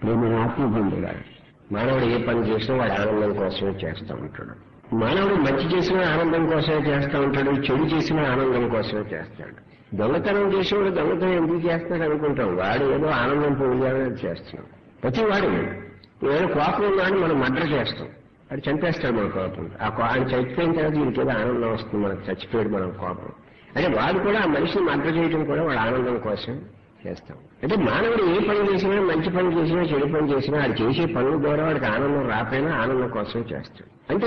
ప్రేమ ఆత్మబంధువులారు మానవుడు ఏ పని చేసినా వాడు ఆనందం కోసమే చేస్తూ ఉంటాడు మానవుడు మంచి చేసినా ఆనందం కోసమే చేస్తూ ఉంటాడు చెడు చేసినా ఆనందం కోసమే చేస్తాడు దొంగతనం చేసేవాడు దొంగతనం ఎందుకు చేస్తాడు అనుకుంటాం వాడు ఏదో ఆనందం పొందాలని చేస్తున్నాం ప్రతి వాడు ఏదో కోపం ఉన్నాడు మనం మర్డర్ చేస్తాం అది చంపేస్తాడు మన కోపం ఆ కో- ఆయన చచ్చిపోయిన తర్వాత వీడికి ఏదో ఆనందం వస్తుంది మనకు చచ్చిపోయాడు మన కోపం అంటే వాడు కూడా ఆ మనిషిని మర్డర్ చేయడం కూడా వాడు ఆనందం కోసం చేస్తాం అంటే మానవుడు ఏ పని చేసినా మంచి పని చేసినా చెడు పని చేసినా వాడు చేసే పనుల ద్వారా వాడికి ఆనందం రాకపోయినా ఆనందం కోసం చేస్తాడు అంటే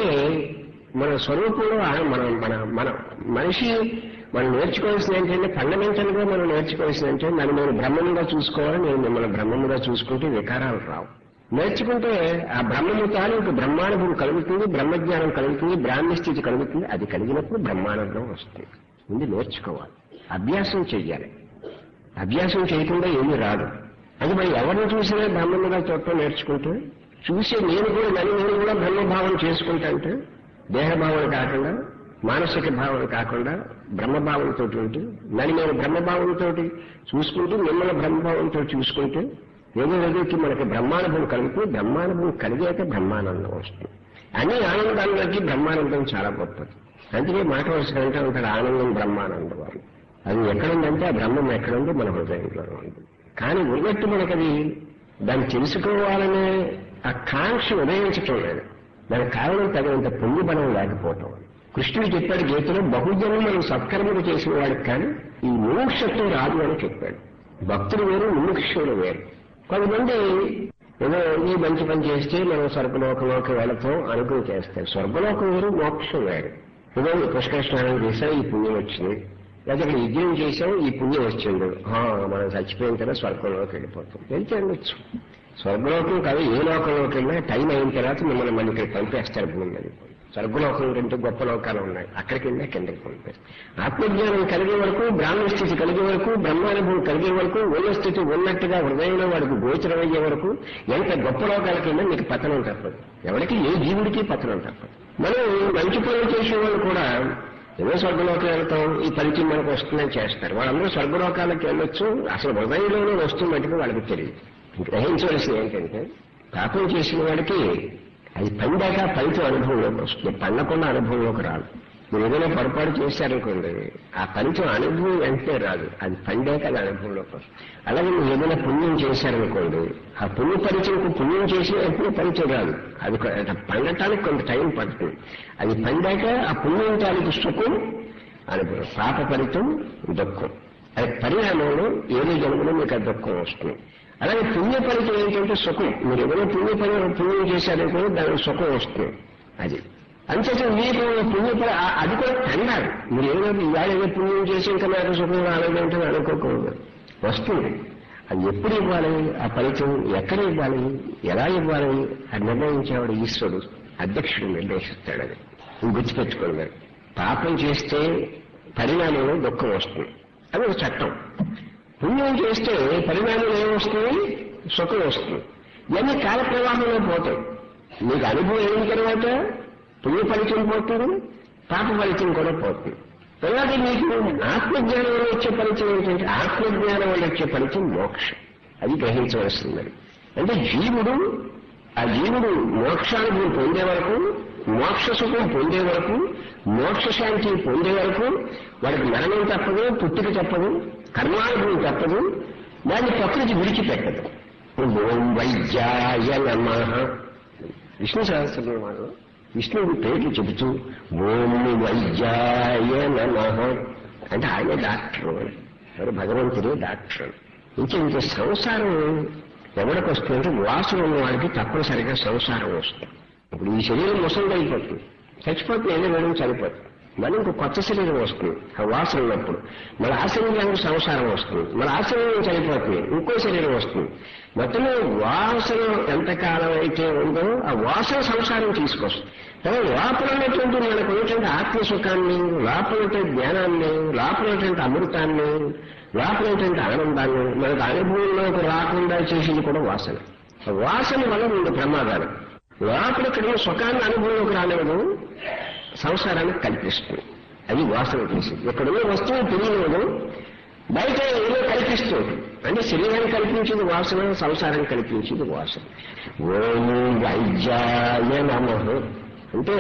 మన స్వరూపంలో ఆ- మన మన మన మనిషి మనం నేర్చుకోవాల్సింది ఏంటంటే ఫండమెంటల్ గా మనం నేర్చుకోవాల్సింది అంటే నన్ను నేను బ్రహ్మంగా చూసుకోవాలి నేను మిమ్మల్ని బ్రహ్మముగా చూసుకుంటే వికారాలు రావు నేర్చుకుంటే ఆ బ్రహ్మము తాలూకు బ్రహ్మానుభవం కలుగుతుంది బ్రహ్మజ్ఞానం కలుగుతుంది బ్రాహ్మణ స్థితి కలుగుతుంది అది కలిగినప్పుడు బ్రహ్మానందం వస్తుంది ముందు నేర్చుకోవాలి అభ్యాసం చెయ్యాలి అభ్యాసం చేయకుండా ఏమీ రాదు అది మరి ఎవరిని చూసినా బ్రహ్మముగా చూడటం నేర్చుకుంటే చూసే నేను కూడా నన్ను నేను కూడా బ్రహ్మభావం చేసుకుంటా అంటే దేహభావన కాకుండా మానసిక భావన కాకుండా బ్రహ్మభావంతో ఉంటే నన్ను నేను బ్రహ్మభావంతో చూసుకుంటూ మిమ్మల్ని బ్రహ్మభావంతో చూసుకుంటే ఏదో ఏదోకి మనకి బ్రహ్మానుభవం కలుగుతుంది బ్రహ్మానుభవం కలిగాక బ్రహ్మానందం వస్తుంది అన్ని ఆనందాలకి బ్రహ్మానందం చాలా గొప్పది అందుకే మాట వరుసగా అంటే ఉంటాడు ఆనందం బ్రహ్మానందం అని అది ఎక్కడుందంటే ఆ బ్రహ్మం ఎక్కడుందో మన హృదయంలో ఉంది కానీ ఉన్నట్టు మనకది దాన్ని తెలుసుకోవాలనే ఆ కాంక్ష ఉదయించటం లేదు దానికి కారణం తగినంత పుణ్యబలం లేకపోవటం కృష్ణుడు చెప్పాడు గీతలో బహుజనం మనం సత్కర్మలు చేసిన వాడికి కానీ ఈ మోక్షత్వం రాదు అని చెప్పాడు భక్తులు వేరు ముముక్షులు వేరు కొంతమంది ఏదో ఈ మంచి పని చేస్తే మనం స్వర్గలోకంలోకి వెళతాం అనుకుని చేస్తారు స్వర్గలోకం వేరు మోక్షం వేరు ఏదో పుష్కర స్నానం చేసాం ఈ పుణ్యం వచ్చింది లేదా ఇక్కడ యజ్ఞం చేసాం ఈ పుణ్యం వచ్చింది ఆ, మనం చచ్చిపోయిన తర్వాత స్వర్గంలోకి వెళ్ళిపోతాం వెళ్తే వెళ్ళొచ్చు స్వర్గలోకం కాదు ఏ లోకంలోకి వెళ్ళినా టైం అయిన తర్వాత మిమ్మల్ని మళ్ళీ ఇక్కడ పంపేస్తారు భూమి మీద స్వర్గలోకం కంటే గొప్ప లోకాలు ఉన్నాయి అక్కడికి వెళ్ళి కిందకి పంపేస్తారు ఆత్మజ్ఞానం కలిగే వరకు బ్రాహ్మణ స్థితి కలిగే వరకు బ్రహ్మానుభవం కలిగే వరకు ఉన్న స్థితి ఉన్నట్టుగా హృదయంలో వాడికి గోచరమయ్యే వరకు ఎంత గొప్ప లోకాలకి వెళ్ళినా మీకు పతనం తప్పదు ఎవరికి ఏ జీవుడికి పతనం తప్పదు మనం మంచి పనులు చేసే వాళ్ళు కూడా ఏదో స్వర్గలోకి వెళ్తాం ఈ పరిచయం మనకు వస్తుందని చేస్తారు వాళ్ళందరూ స్వర్గలోకాలకు వెళ్ళొచ్చు అసలు హృదయంలోనే వస్తుంది మటుకు వాళ్ళకి తెలియదు గ్రహించవలసింది ఏంటంటే పాపం చేసిన వాడికి అది పండాక ఫలితం అనుభవంలోకి వస్తుంది పండకుండా అనుభవంలోకి రాదు మీరు ఏదైనా పొరపాటు చేశారనుకోండి ఆ ఫలితం అనుభవం వెంటనే రాదు అది పండాక అది అనుభవంలోకి వస్తుంది అలాగే మీరు ఏదైనా పుణ్యం చేశారనుకోండి ఆ పుణ్య పరిచయకు పుణ్యం చేసిన వెంటనే ఫలితం రాదు అది కొ- అది పండటానికి కొంత టైం పడుతుంది అది పండాక ఆ పుణ్యం తాలూకు సుఖం అనుభవం పాప ఫలితం దుఃఖం అది పరిణామంలో ఏదో జన్మలో మీకు ఆ దుఃఖం వస్తుంది అలాగే పుణ్య ఫలితం ఏంటంటే సుఖం మీరు ఏదైనా పుణ్య పని పుణ్యం చేశారనుకో దానికి సుఖం వస్తుంది అది అంచేత మీకు పుణ్య ఆ- అది కూడా కండాలి మీరు ఏదో ఇవాళ ఏదో పుణ్యం చేసి ఇంకా నాకు సుఖం రాలేదంటే అనుకోకూడదు వస్తుంది అది ఎప్పుడు ఇవ్వాలి ఆ ఫలితం ఎక్కడ ఇవ్వాలి ఎలా ఇవ్వాలి అది నిర్ణయించేవాడు ఈశ్వరుడు అధ్యక్షుడు నిర్దేశిస్తాడు అది ఇది గుర్తుపెట్టుకోండి మీరు పాపం చేస్తే పరిణామంలో దుఃఖం వస్తుంది అది ఒక చట్టం పుణ్యం చేస్తే పరిణామం ఏమొస్తుంది సుఖం వస్తుంది ఇవన్నీ కాల ప్రవాహంలో పోతాయి మీకు అనుభవం అయిన తర్వాత పుణ్య ఫలితం పోతుంది పాప ఫలితం కూడా పోతుంది తర్వాత మీకు ఆత్మజ్ఞానం వల్ల వచ్చే ఫలితం ఏంటంటే ఆత్మజ్ఞానం వల్ల వచ్చే ఫలితం మోక్షం అది గ్రహించవలసిందని అంటే జీవుడు ఆ జీవుడు మోక్షానుభవం పొందే వరకు మోక్ష సుఖం పొందే వరకు మోక్ష శాంతి పొందే వరకు వాడికి మరణం తప్పదు పుట్టుక తప్పదు కర్మానుభవం తప్పదు దాన్ని ప్రకృతి విడిచిపెట్టదు ఓం వైద్యాయ నమ విష్ణు సహస్రనామాలు విష్ణువు పేర్లు చెబుతూ ఓం వైద్యాయ నమ అంటే ఆయన డాక్టర్ ఎవరు భగవంతుడే డాక్టర్ ఇంకే ఇంక సంసారం ఎవరికి వస్తుందంటే వాసన ఉన్న వాడికి తప్పనిసరిగా సంసారం వస్తుంది ఇప్పుడు ఈ శరీరం ముసలిదైపోతుంది చచ్చిపోతుంది ఏదో వేయడం చనిపోతుంది మళ్ళీ ఇంకో కొత్త శరీరం వస్తుంది ఆ వాసన ఉన్నప్పుడు మళ్ళీ ఆ శరీరానికి సంసారం వస్తుంది మళ్ళీ ఆ శరీరం చనిపోతుంది ఇంకో శరీరం వస్తుంది మొత్తం వాసన ఎంతకాలం అయితే ఉందో ఆ వాసన సంసారం తీసుకొస్తుంది కానీ లోపల ఉన్నటువంటి మనకు ఉన్నటువంటి ఆత్మసుఖాన్ని లోపల ఉన్నటువంటి జ్ఞానాన్ని లోపల ఉన్నటువంటి అమృతాన్ని లోపల ఉన్నటువంటి ఆనందాన్ని మనకు అనుభవంలోకి రాకుండా చేసింది కూడా వాసన ఆ వాసన వల్ల రెండు ప్రమాదాలు లోపల ఇక్కడ ఉన్న సుఖాన్ని అనుభవంలోకి రానివ్వదు సంసారానికి కల్పిస్తుంది అది వాసన చేసింది ఇక్కడ ఉన్న వస్తువు తెలియనివ్వదు బయట ఏదో కల్పిస్తుంది అంటే శరీరం కల్పించింది వాసన సంసారం కల్పించింది వాసన ఓం వైద్యాయ నమ అంటే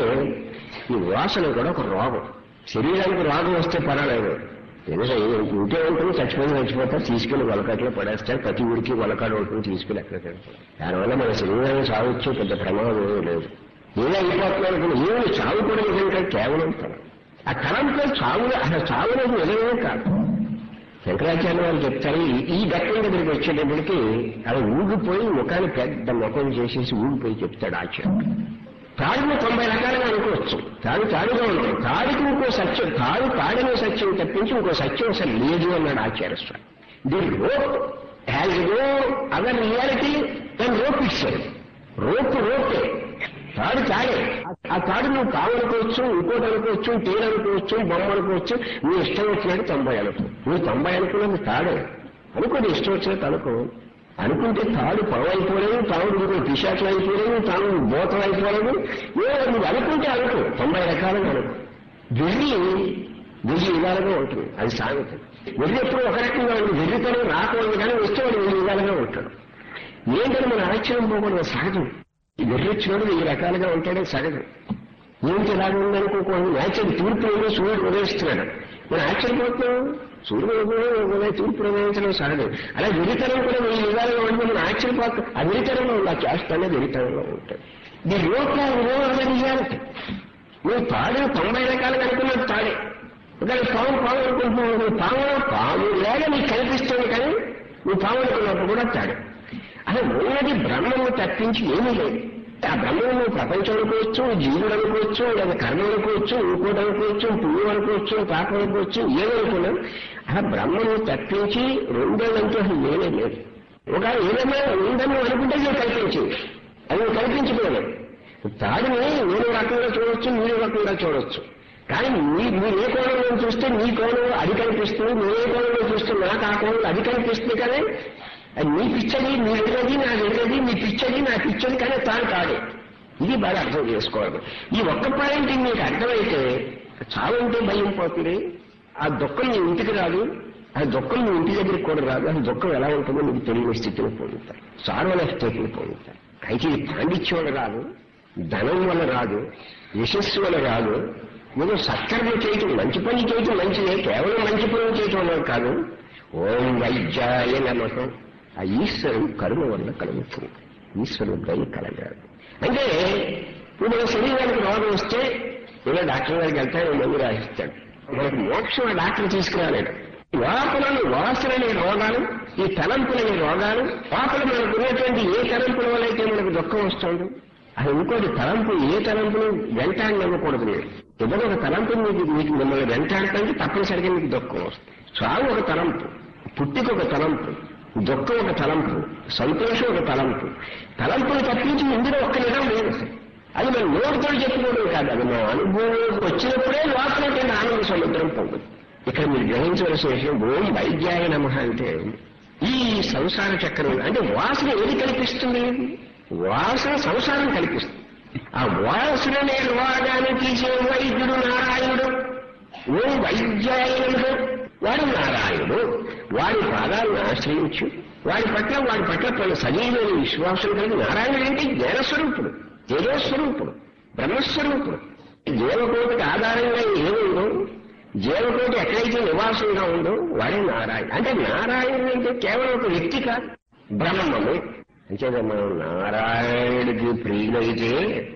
ఈ వాసన కూడా ఒక రోగం శరీరానికి రోగం వస్తే పర్వాలేదు ఎందుకంటే ఉంటే ఉంటుంది చచ్చిపోయి చచ్చిపోతారు తీసుకెళ్లి వలకాట్లో పడేస్తారు ప్రతి ఊరికి వలకాడు ఉంటుంది తీసుకెళ్లి ఎక్కడ పెడతారు దానివల్ల మన శరీరాన్ని సాగొచ్చు పెద్ద ప్రమాదం ఏమీ లేదు ఏదో అయిపోతున్నారు అనుకున్న ఏమి చావు కూడా నిజంగా కేవలం తలం ఆ తలంతో చావు అసలు చావు అనేది నిజమే కాదు శంకరాచార్య వాళ్ళు చెప్తారు ఈ- ఈ ఘట్టం దగ్గరికి వచ్చేటప్పటికి అది ఊగిపోయి ముఖాన్ని పెద్ద ముఖం చేసేసి ఊగిపోయి చెప్తాడు ఆచార్యుడు తాడును తొంభై రకాలుగా అనుకోవచ్చు తాడు తాడుగా ఉంటుంది తాడుకి ఇంకో సత్యం తాడు తాడనే సత్యం తప్పించి ఇంకో సత్యం అసలు లేదు అన్నాడు Acharya Swami the rope has no other reality than rope ఇచ్చాడు రోప్ రోపే తాడు తాడే ఆ తాడు నువ్వు పావు అనుకోవచ్చు ఇంకోటి అనుకోవచ్చు తేలు అనుకోవచ్చు బొమ్మ అనుకోవచ్చు నీ ఇష్టం వచ్చినట్టు తొంభై అనుకో నువ్వు తొంభై అనుకున్నది తాడే అనుకో నీ ఇష్టం వచ్చినట్టు అనుకో అనుకుంటే తాడు పొడవు అయిపోలేదు తాడు ఇంకో పిశాచం అయిపోలేదు తాను బోతం అయిపోలేదు ఏ నువ్వు అనుకుంటే అనుకో తొంభై రకాలుగా అనుకో వెర్రి వెయ్యి విధాలుగా ఉంటుంది అది సాగుతుంది వెర్రి ఎప్పుడు ఒక రకంగా ఉంటుంది వెర్రితనం రాకూడదు కానీ వస్తే వాడు వెయ్యి విధాలుగా ఉంటాడు ఏంటని మన ఆశ్చర్యం పోకూడదు సహజం ఈ వెర్రిచ్చినోడు వెయ్యి రకాలుగా ఉంటాడే సహజం ఏంటి ఇలాగ ఉందనుకోకూడదు నేచర్ తూర్పు ఏమో సూర్యుడు ఉదయిస్తున్నాడు మనం ఆశ్చర్యపోతున్నాం సూర్యుడు ఉదయం తూర్పు ఉదయించడం సహజం అలా విరితనం కూడా వెయ్యి విధాలుగా ఉంటుంది మనం ఆశ్చర్యపోతాం ఆ విరితనంలో ఉంది ఆ చేస్తానే విరితనంలో ఉంటుంది ది లోక విరోధ నిజానికి నువ్వు తాడే తొంభై రకాలుగా అనుకున్నది తాడే ఒకవేళ పాము పాము అనుకుంటున్నావు నువ్వు పాము పాము లేక నీకు కనిపిస్తుంది కానీ నువ్వు పాము అనుకున్నప్పుడు కూడా తాడే అసలు ఉన్నది బ్రహ్మము తప్పించి ఏమీ లేదు ఆ బ్రహ్మము నువ్వు ప్రపంచం అనుకోవచ్చు జీవుడు అనుకోవచ్చు లేదా కర్మ అనుకోవచ్చు ఇంకోటి అనుకోవచ్చు పువ్వు అనుకోవచ్చు పాపం అనుకోవచ్చు ఏమనుకున్నా ఆ బ్రహ్మము తప్పించి రెండోళ్ళంటూ అసలు లేనే లేదు ఒక ఏదైనా ఉందని అనుకుంటే నేను కల్పించింది అది నువ్వు కల్పించలేదు తాడిని నేను రకంగా చూడొచ్చు మీరు రకంగా చూడొచ్చు కానీ మీ మీరు ఏ కోణంలో చూస్తే మీ కోణం అది కనిపిస్తుంది మీరు ఏ కోణంలో చూస్తే నాకు ఆ కోణంలో అది కనిపిస్తుంది కానీ అది మీ పిచ్చది మీ ఎర్రది నా ఎర్రది మీ పిచ్చది నా పిచ్చది కానీ తాను కాదు ఇది బాగా అర్థం చేసుకోవాలి ఈ ఒక్క పాయింట్ మీకు అర్థమైతే చావంటే భయం పోతుంది ఆ దుఃఖం నీ ఇంటికి రాదు ఆ దుఃఖం నీ ఇంటి దగ్గరికి కూడా రాదు ఆ దుఃఖం ఎలా ఉంటుందో నీకు తెలియని స్థితిలో పొందుతారు సార్వల స్థితిని పొందుతారు అయితే ఇది పాండిత్యం వల్ల రాదు ధనం వల్ల రాదు యశస్సు వల్ల రాదు ఏదో సత్కర్మ చేయటం మంచి పని చేయటం మంచిదే కేవలం మంచి పనులు చేయటం వల్ల కాదు ఓం వైద్యాయ నమకం ఆ ఈశ్వరుడు కరుణ వల్ల కలుగుతుంది ఈశ్వరుడు దయ కలగాలి అంటే ఇప్పుడు మన శరీరానికి రోగం వస్తే ఏదో డాక్టర్ గారికి వెళ్తాడు మందు రాసిస్తాడు మనకు మోక్షం ఆ డాక్టర్ తీసుకురాలేడు లోపలను వాసనని రోగాలు ఈ తలంపులని రోగాలు లోపల మనకు ఉన్నటువంటి ఏ తలంపుల వల్ల అయితే మనకు దుఃఖం వస్తుందో అది ఇంకోటి తలంపు ఏ తలంపును వెంటాడనివ్వకూడదు మీరు ఏదైనా ఒక తలంపు మీకు మీకు మిమ్మల్ని వెంటాడటానికి తప్పనిసరిగా మీకు దుఃఖం వస్తుంది చావు ఒక తలంపు పుట్టిక ఒక తలంపు దుఃఖం ఒక తలంపు సంతోషం ఒక తలంపు తలంపులు తప్పించి ఇందులో ఒక్క నిజం లేదు అసలు అది మనం నోటితో చెప్పుకోవడం కాదు అది మన అనుభవంలోకి వచ్చినప్పుడే లోపల ఆనంద సముద్రం పొందుతుంది ఇక్కడ మీరు గ్రహించవలసిన విషయం ఓం వైద్యాయ నమ అంటే ఈ సంసార చక్రం అంటే వాసన ఏది కల్పిస్తుంది వాసన సంసారం కల్పిస్తుంది ఆ వాసననే రోగాన్ని తీసే వైద్యుడు నారాయణుడు ఓం వైద్యాయ నమః వాడు నారాయణుడు వాడి పాదాలను ఆశ్రయించు వాడి పట్ల వాడి పట్ల తన సజీవమైన విశ్వాసం కలిగి నారాయణుడు ఏంటి జ్ఞానస్వరూపుడు తేజస్వరూపుడు బ్రహ్మస్వరూపుడు జీవకోటికి ఆధారంగా ఏముందో జీవకోటి ఎక్కడైతే నివాసంగా ఉందో వాడే నారాయణ అంటే నారాయణుడు అంటే కేవలం ఒక వ్యక్తి కాదు బ్రహ్మము అంచేత మనం నారాయణుడికి ప్రియులైతే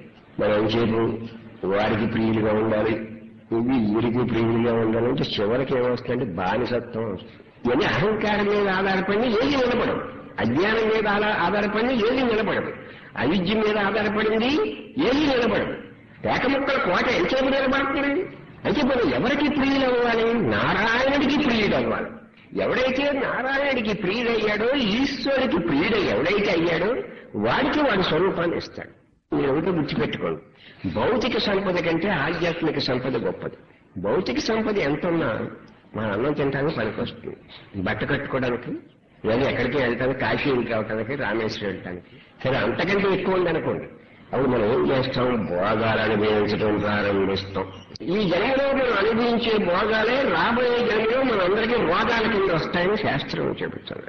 మనం చేపు వారికి ప్రియులుగా ఉండాలి ఇది వీరికి ప్రియులుగా ఉండాలంటే చివరికి ఏమొస్తుందంటే బానిసత్వం వస్తుంది ఇవన్నీ అహంకారం మీద ఆధారపడి ఏది నిలబడదు అజ్ఞానం మీద ఆధార- ఆధారపడి ఏది నిలబడదు అవిద్య మీద ఆధారపడింది ఏది నిలబడదు ఏకముక్కల కోట ఎంతసేపు నిలబడుతుంది అయితే మనం ఎవరికి ప్రియులు అవ్వాలి నారాయణుడికి ప్రియుడు అవ్వాలి ఎవడైతే నారాయణుడికి ప్రియుడయ్యాడో ఈశ్వరుడికి ప్రియుడు ఎవడైతే అయ్యాడో వాడికి వాడి స్వరూపాన్ని ఇస్తాడు మీరు ఒకటి గుర్తుపెట్టుకోండి భౌతిక సంపద కంటే ఆధ్యాత్మిక సంపద గొప్పది భౌతిక సంపద ఎంత ఉన్నా మన అన్నం తినడానికి పనికొస్తుంది బట్ట కట్టుకోవడానికి లేదా ఎక్కడికి వెళ్ళటానికి కాశీ ఇంటికి రావటానికి రామేశ్వరం వెళ్ళటానికి సరే అంతకంటే ఎక్కువ ఉంది అనుకోండి అప్పుడు మనం ఏం చేస్తాం భోగాలు అనుభవించడం ప్రారంభిస్తాం ఈ జన్మలో మనం అనుభవించే భోగాలే రాబోయే జన్మలో మనందరికీ రోగాల కింద వస్తాయని శాస్త్రం చెబుతుంది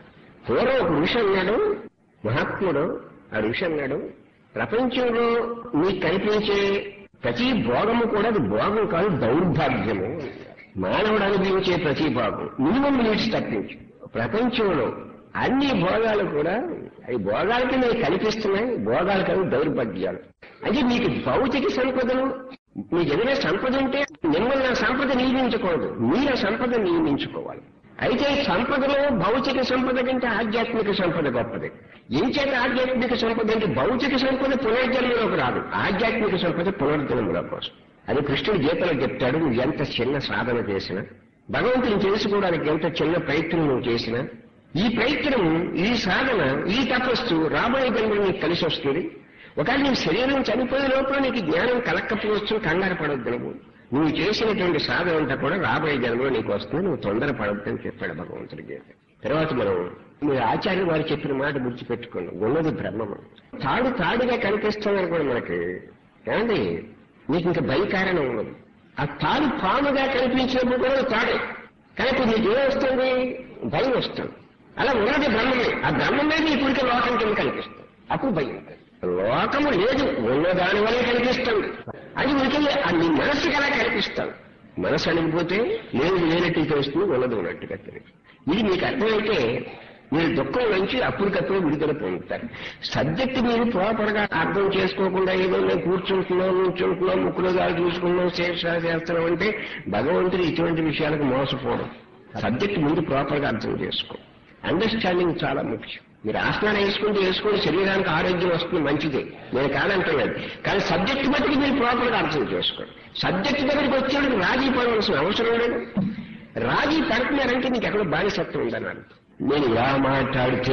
పూర్వం ఒక ఋషి అన్నాడు మహాత్ముడు ఆ ఋషి అన్నాడు ప్రపంచంలో మీకు కనిపించే ప్రతి భోగము కూడా అది భోగం కాదు దౌర్భాగ్యము మానవుడు అనుభవించే ప్రతి భోగం మినిమం నీడ్స్ తప్పించు ప్రపంచంలో అన్ని భోగాలు కూడా అవి భోగాల కింద కనిపిస్తున్నాయి భోగాలు కాదు దౌర్భాగ్యాలు అంటే మీకు భౌతిక సంపదలు మీకు ఏదైనా సంపద ఉంటే మిమ్మల్ని ఆ సంపద నియమించకూడదు మీరు ఆ సంపద నియమించుకోవాలి అయితే సంపదలో భౌతిక సంపద కంటే ఆధ్యాత్మిక సంపద గొప్పది ఏం చేత ఆధ్యాత్మిక సంపద అంటే భౌతిక సంపద పునర్జన్మలోకి రాదు ఆధ్యాత్మిక సంపద పునర్జన్మలో కోసం అది కృష్ణుడు గీతలో చెప్తాడు నువ్వు ఎంత చిన్న సాధన చేసినా భగవంతుని తెలుసుకోవడానికి ఎంత చిన్న ప్రయత్నం నువ్వు చేసినా ఈ ప్రయత్నం ఈ సాధన ఈ తపస్సు రాబోయే జన్మలో నీకు కలిసి వస్తుంది ఒకవేళ నీ శరీరం చనిపోయే లోపల నీకు జ్ఞానం కలక్కపోవచ్చు కంగారు పడొద్దు నువ్వు నువ్వు చేసినటువంటి సాధన అంతా కూడా రాబోయే జన్మలో నీకు వస్తుంది నువ్వు తొందర పడొద్దని చెప్పాడు భగవంతుడి గీత తర్వాత మనం మీరు ఆచార్య వారు చెప్పిన మాట గుర్తుపెట్టుకోండి ఉన్నది బ్రహ్మము తాడు తాడుగా కనిపిస్తుందని కూడా మనకి ఏమండి నీకు ఇంకా భయకారణం ఉండదు ఆ తాడు పాముగా కనిపించినప్పుడు కూడా అది తాడే కానీ ఇప్పుడు నీకు ఏం వస్తుంది భయం వస్తుంది అలా ఉన్నది బ్రహ్మమే ఆ బ్రహ్మమే నీ ఇప్పటికే లోకం కింద కనిపిస్తుంది అప్పుడు భయం ఉంటుంది లోకము లేదు ఉన్న దాని వల్లే కనిపిస్తుంది అది ఉనికి నీ మనస్సుకి అలా కనిపిస్తుంది మనసు అణిగిపోతే లేదు లేనట్టు తెలుస్తుంది ఉన్నది ఉన్నట్టుగా తెలుస్తుంది ఇది మీకు అర్థమైతే మీరు దుఃఖం నుంచి అప్పటికప్పుడు విడుదల పొందుతారు సబ్జెక్ట్ మీరు ప్రాపర్గా అర్థం చేసుకోకుండా ఏదో మేము కూర్చుంటున్నాం నుంచుంటున్నాం ముక్కులో దారి చూసుకున్నాం శేష చేస్తున్నాం అంటే భగవంతుడు ఇటువంటి విషయాలకు మోసపోవడం సబ్జెక్ట్ ముందు ప్రాపర్గా అర్థం చేసుకో అండర్స్టాండింగ్ చాలా ముఖ్యం మీరు ఆసనాలు వేసుకుంటూ వేసుకుని శరీరానికి ఆరోగ్యం వస్తుంది మంచిదే నేను కాదంటున్నాను కానీ సబ్జెక్ట్ బట్టి మీరు ప్రాపర్గా అర్థం చేసుకోండి సబ్జెక్ట్ దగ్గరికి వచ్చేవాడికి రాజీ పడవలసిన అవసరం లేదు రాజీ పడుతున్నారంటే నీకు ఎక్కడ బానిసత్వం ఉందని అర్థం నేను ఇలా మాట్లాడితే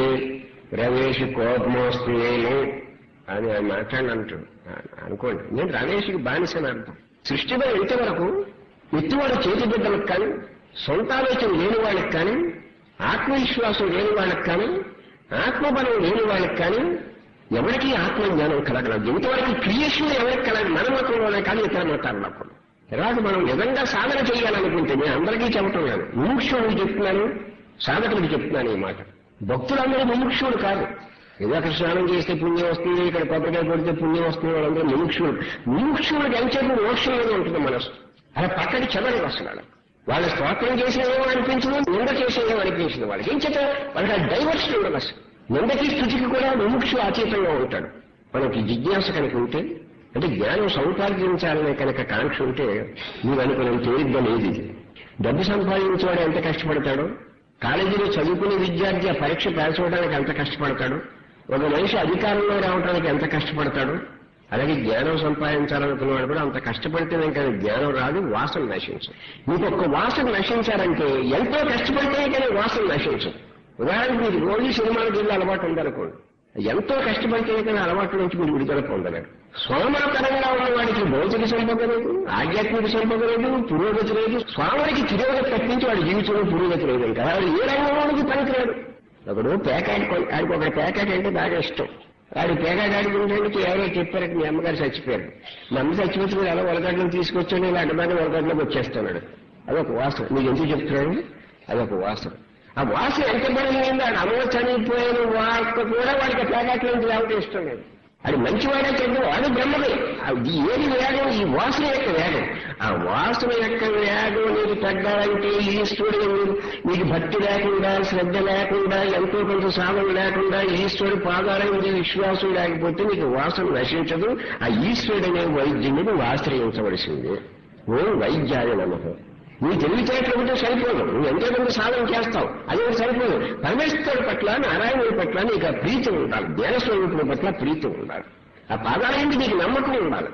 రమేష్ కోపం వస్తుందేమో అని ఆయన మాట్లాడినంటు అనుకోండి నేను రమేష్కి బానిసని అర్థం సృష్టిలో ఇంతవరకు ఎత్తువాడు చేతి బిడ్డలకు కానీ సొంత ఆలోచన లేని వాళ్ళకి కానీ ఆత్మవిశ్వాసం లేని వాళ్ళకి కానీ ఆత్మబలం లేని వాళ్ళకి కానీ ఎవరికి ఆత్మజ్ఞానం కలగలదు ఇంతవరకు క్రియేషన్ ఎవరికి కలగదు మన మతంలోనే కానీ ఇతర మతాల్లో కూడా తర్వాత మనం నిజంగా సాధన చేయాలనుకుంటే నేను అందరికీ చెప్పటం లేదు ముముక్షుడికి చెప్తున్నాను సాధకుడికి చెప్తున్నాను ఈ మాట భక్తులందరూ ముముక్షుడు కాదు ఏదో అక్కడ స్నానం చేస్తే పుణ్యం వస్తుంది ఇక్కడ కొబ్బరికాయ కొడితే పుణ్యం వస్తుంది వాళ్ళందరూ ముముక్షుడు ముముక్షుడికి ఎంచేపు మోక్షంలోనే ఉంటుంది మనసు అలా పక్కకి చెదరదు అసలు వాళ్ళ స్తోత్రం చేసిన ఏమో అనిపించదు నింద చేసిన ఏమో అనిపించదు వాళ్ళకి ఏం చేత వాళ్ళకి ఆ డైవర్షన్ ఉండదు అసలు నిందకి స్థితికి కూడా ముముక్షు అతీతంగా ఉంటాడు మనకి జిజ్ఞాస కనుక ఉంటే అంటే జ్ఞానం సముపార్జించాలనే కనుక కాంక్ష ఉంటే మీరు అనుకున్నంత తేలిగ్గా లేదు ఇది డబ్బు సంపాదించేవాడు ఎంత కష్టపడతాడో కాలేజీలో చదువుకునే విద్యార్థి ఆ పరీక్ష పేర్చడానికి ఎంత కష్టపడతాడు ఒక మనిషి అధికారంలో రావడానికి ఎంత కష్టపడతాడు అలాగే జ్ఞానం సంపాదించాలనుకున్నవాడు కూడా అంత కష్టపడితేనే కానీ జ్ఞానం రాదు వాసన నశించదు మీకు ఒక్క వాసన నశించాలంటే ఎంతో కష్టపడితేనే కానీ వాసన నశించదు ఉదాహరణకు మీరు రోజు సినిమాలకు వెళ్ళి అలవాటు ఉందనుకోండి ఎంతో కష్టపడితేనే కానీ అలవాటు నుంచి మీరు విడుదల పొందలేరు సోమరకరంగా ఉన్న వాడికి భౌతిక సంపద లేదు ఆధ్యాత్మిక సంపద లేదు పురోగతి లేదు స్వామికి తిరోగతి తప్పించి వాడి జీవితంలో పురోగతి లేదు ఇంకా వాడు ఏ రంగంలోనికి పనికిరాడు ఒకడు పేకాట కొ- ఆడికి ఒక పేకాట అంటే బాగా ఇష్టం వాడు పేకాట ఆడుకుంటానికి ఎవరో చెప్పారట మీ అమ్మగారు చచ్చిపోయారు మా అమ్మ చచ్చిపోతే మీరు అలా వరగడ్డలు తీసుకొచ్చాను ఇలా అడ్డమైన వరగడ్డలోకి వచ్చేస్తున్నాడు అదొక వాసన మీకు ఎందుకు చెప్తున్నాను అదొక వాసన ఆ వాసన ఎంత బలమైందో ఆడు అమ్మ చనిపోయిన వార్త కూడా వాడికి పేకాట్ల నుంచి రావడం ఇష్టం లేదు అది మంచివాడే చెడ్డ వాడు బ్రహ్మమే అది ఏది వేగం ఈ వాసన యొక్క వేగం ఆ వాసన యొక్క వేగం నీకు తగ్గాలంటే ఈశ్వరుడు నీకు భక్తి లేకుండా శ్రద్ధ లేకుండా ఎంతో కొంత సాధన లేకుండా ఈశ్వరుడు పాదాలైంది విశ్వాసం లేకపోతే నీకు వాసన నశించదు ఆ ఈశ్వరుడు అనే వైద్యుని నువ్వు ఆశ్రయించవలసిందే ఓ వైద్యాయ నమః నీ తెలివితేటలు ఉంటే సరిపోదు నువ్వు ఎంతో కొంత సాధన చేస్తావు అది కూడా సరిపోదు పరమేశ్వరుడి పట్ల నారాయణుడి పట్ల నీకు ఆ ప్రీతి ఉండాలి జ్ఞానస్వరూపుడి పట్ల ప్రీతి ఉండాలి ఆ పదాలేంటి నీకు నమ్మకం ఉండాలి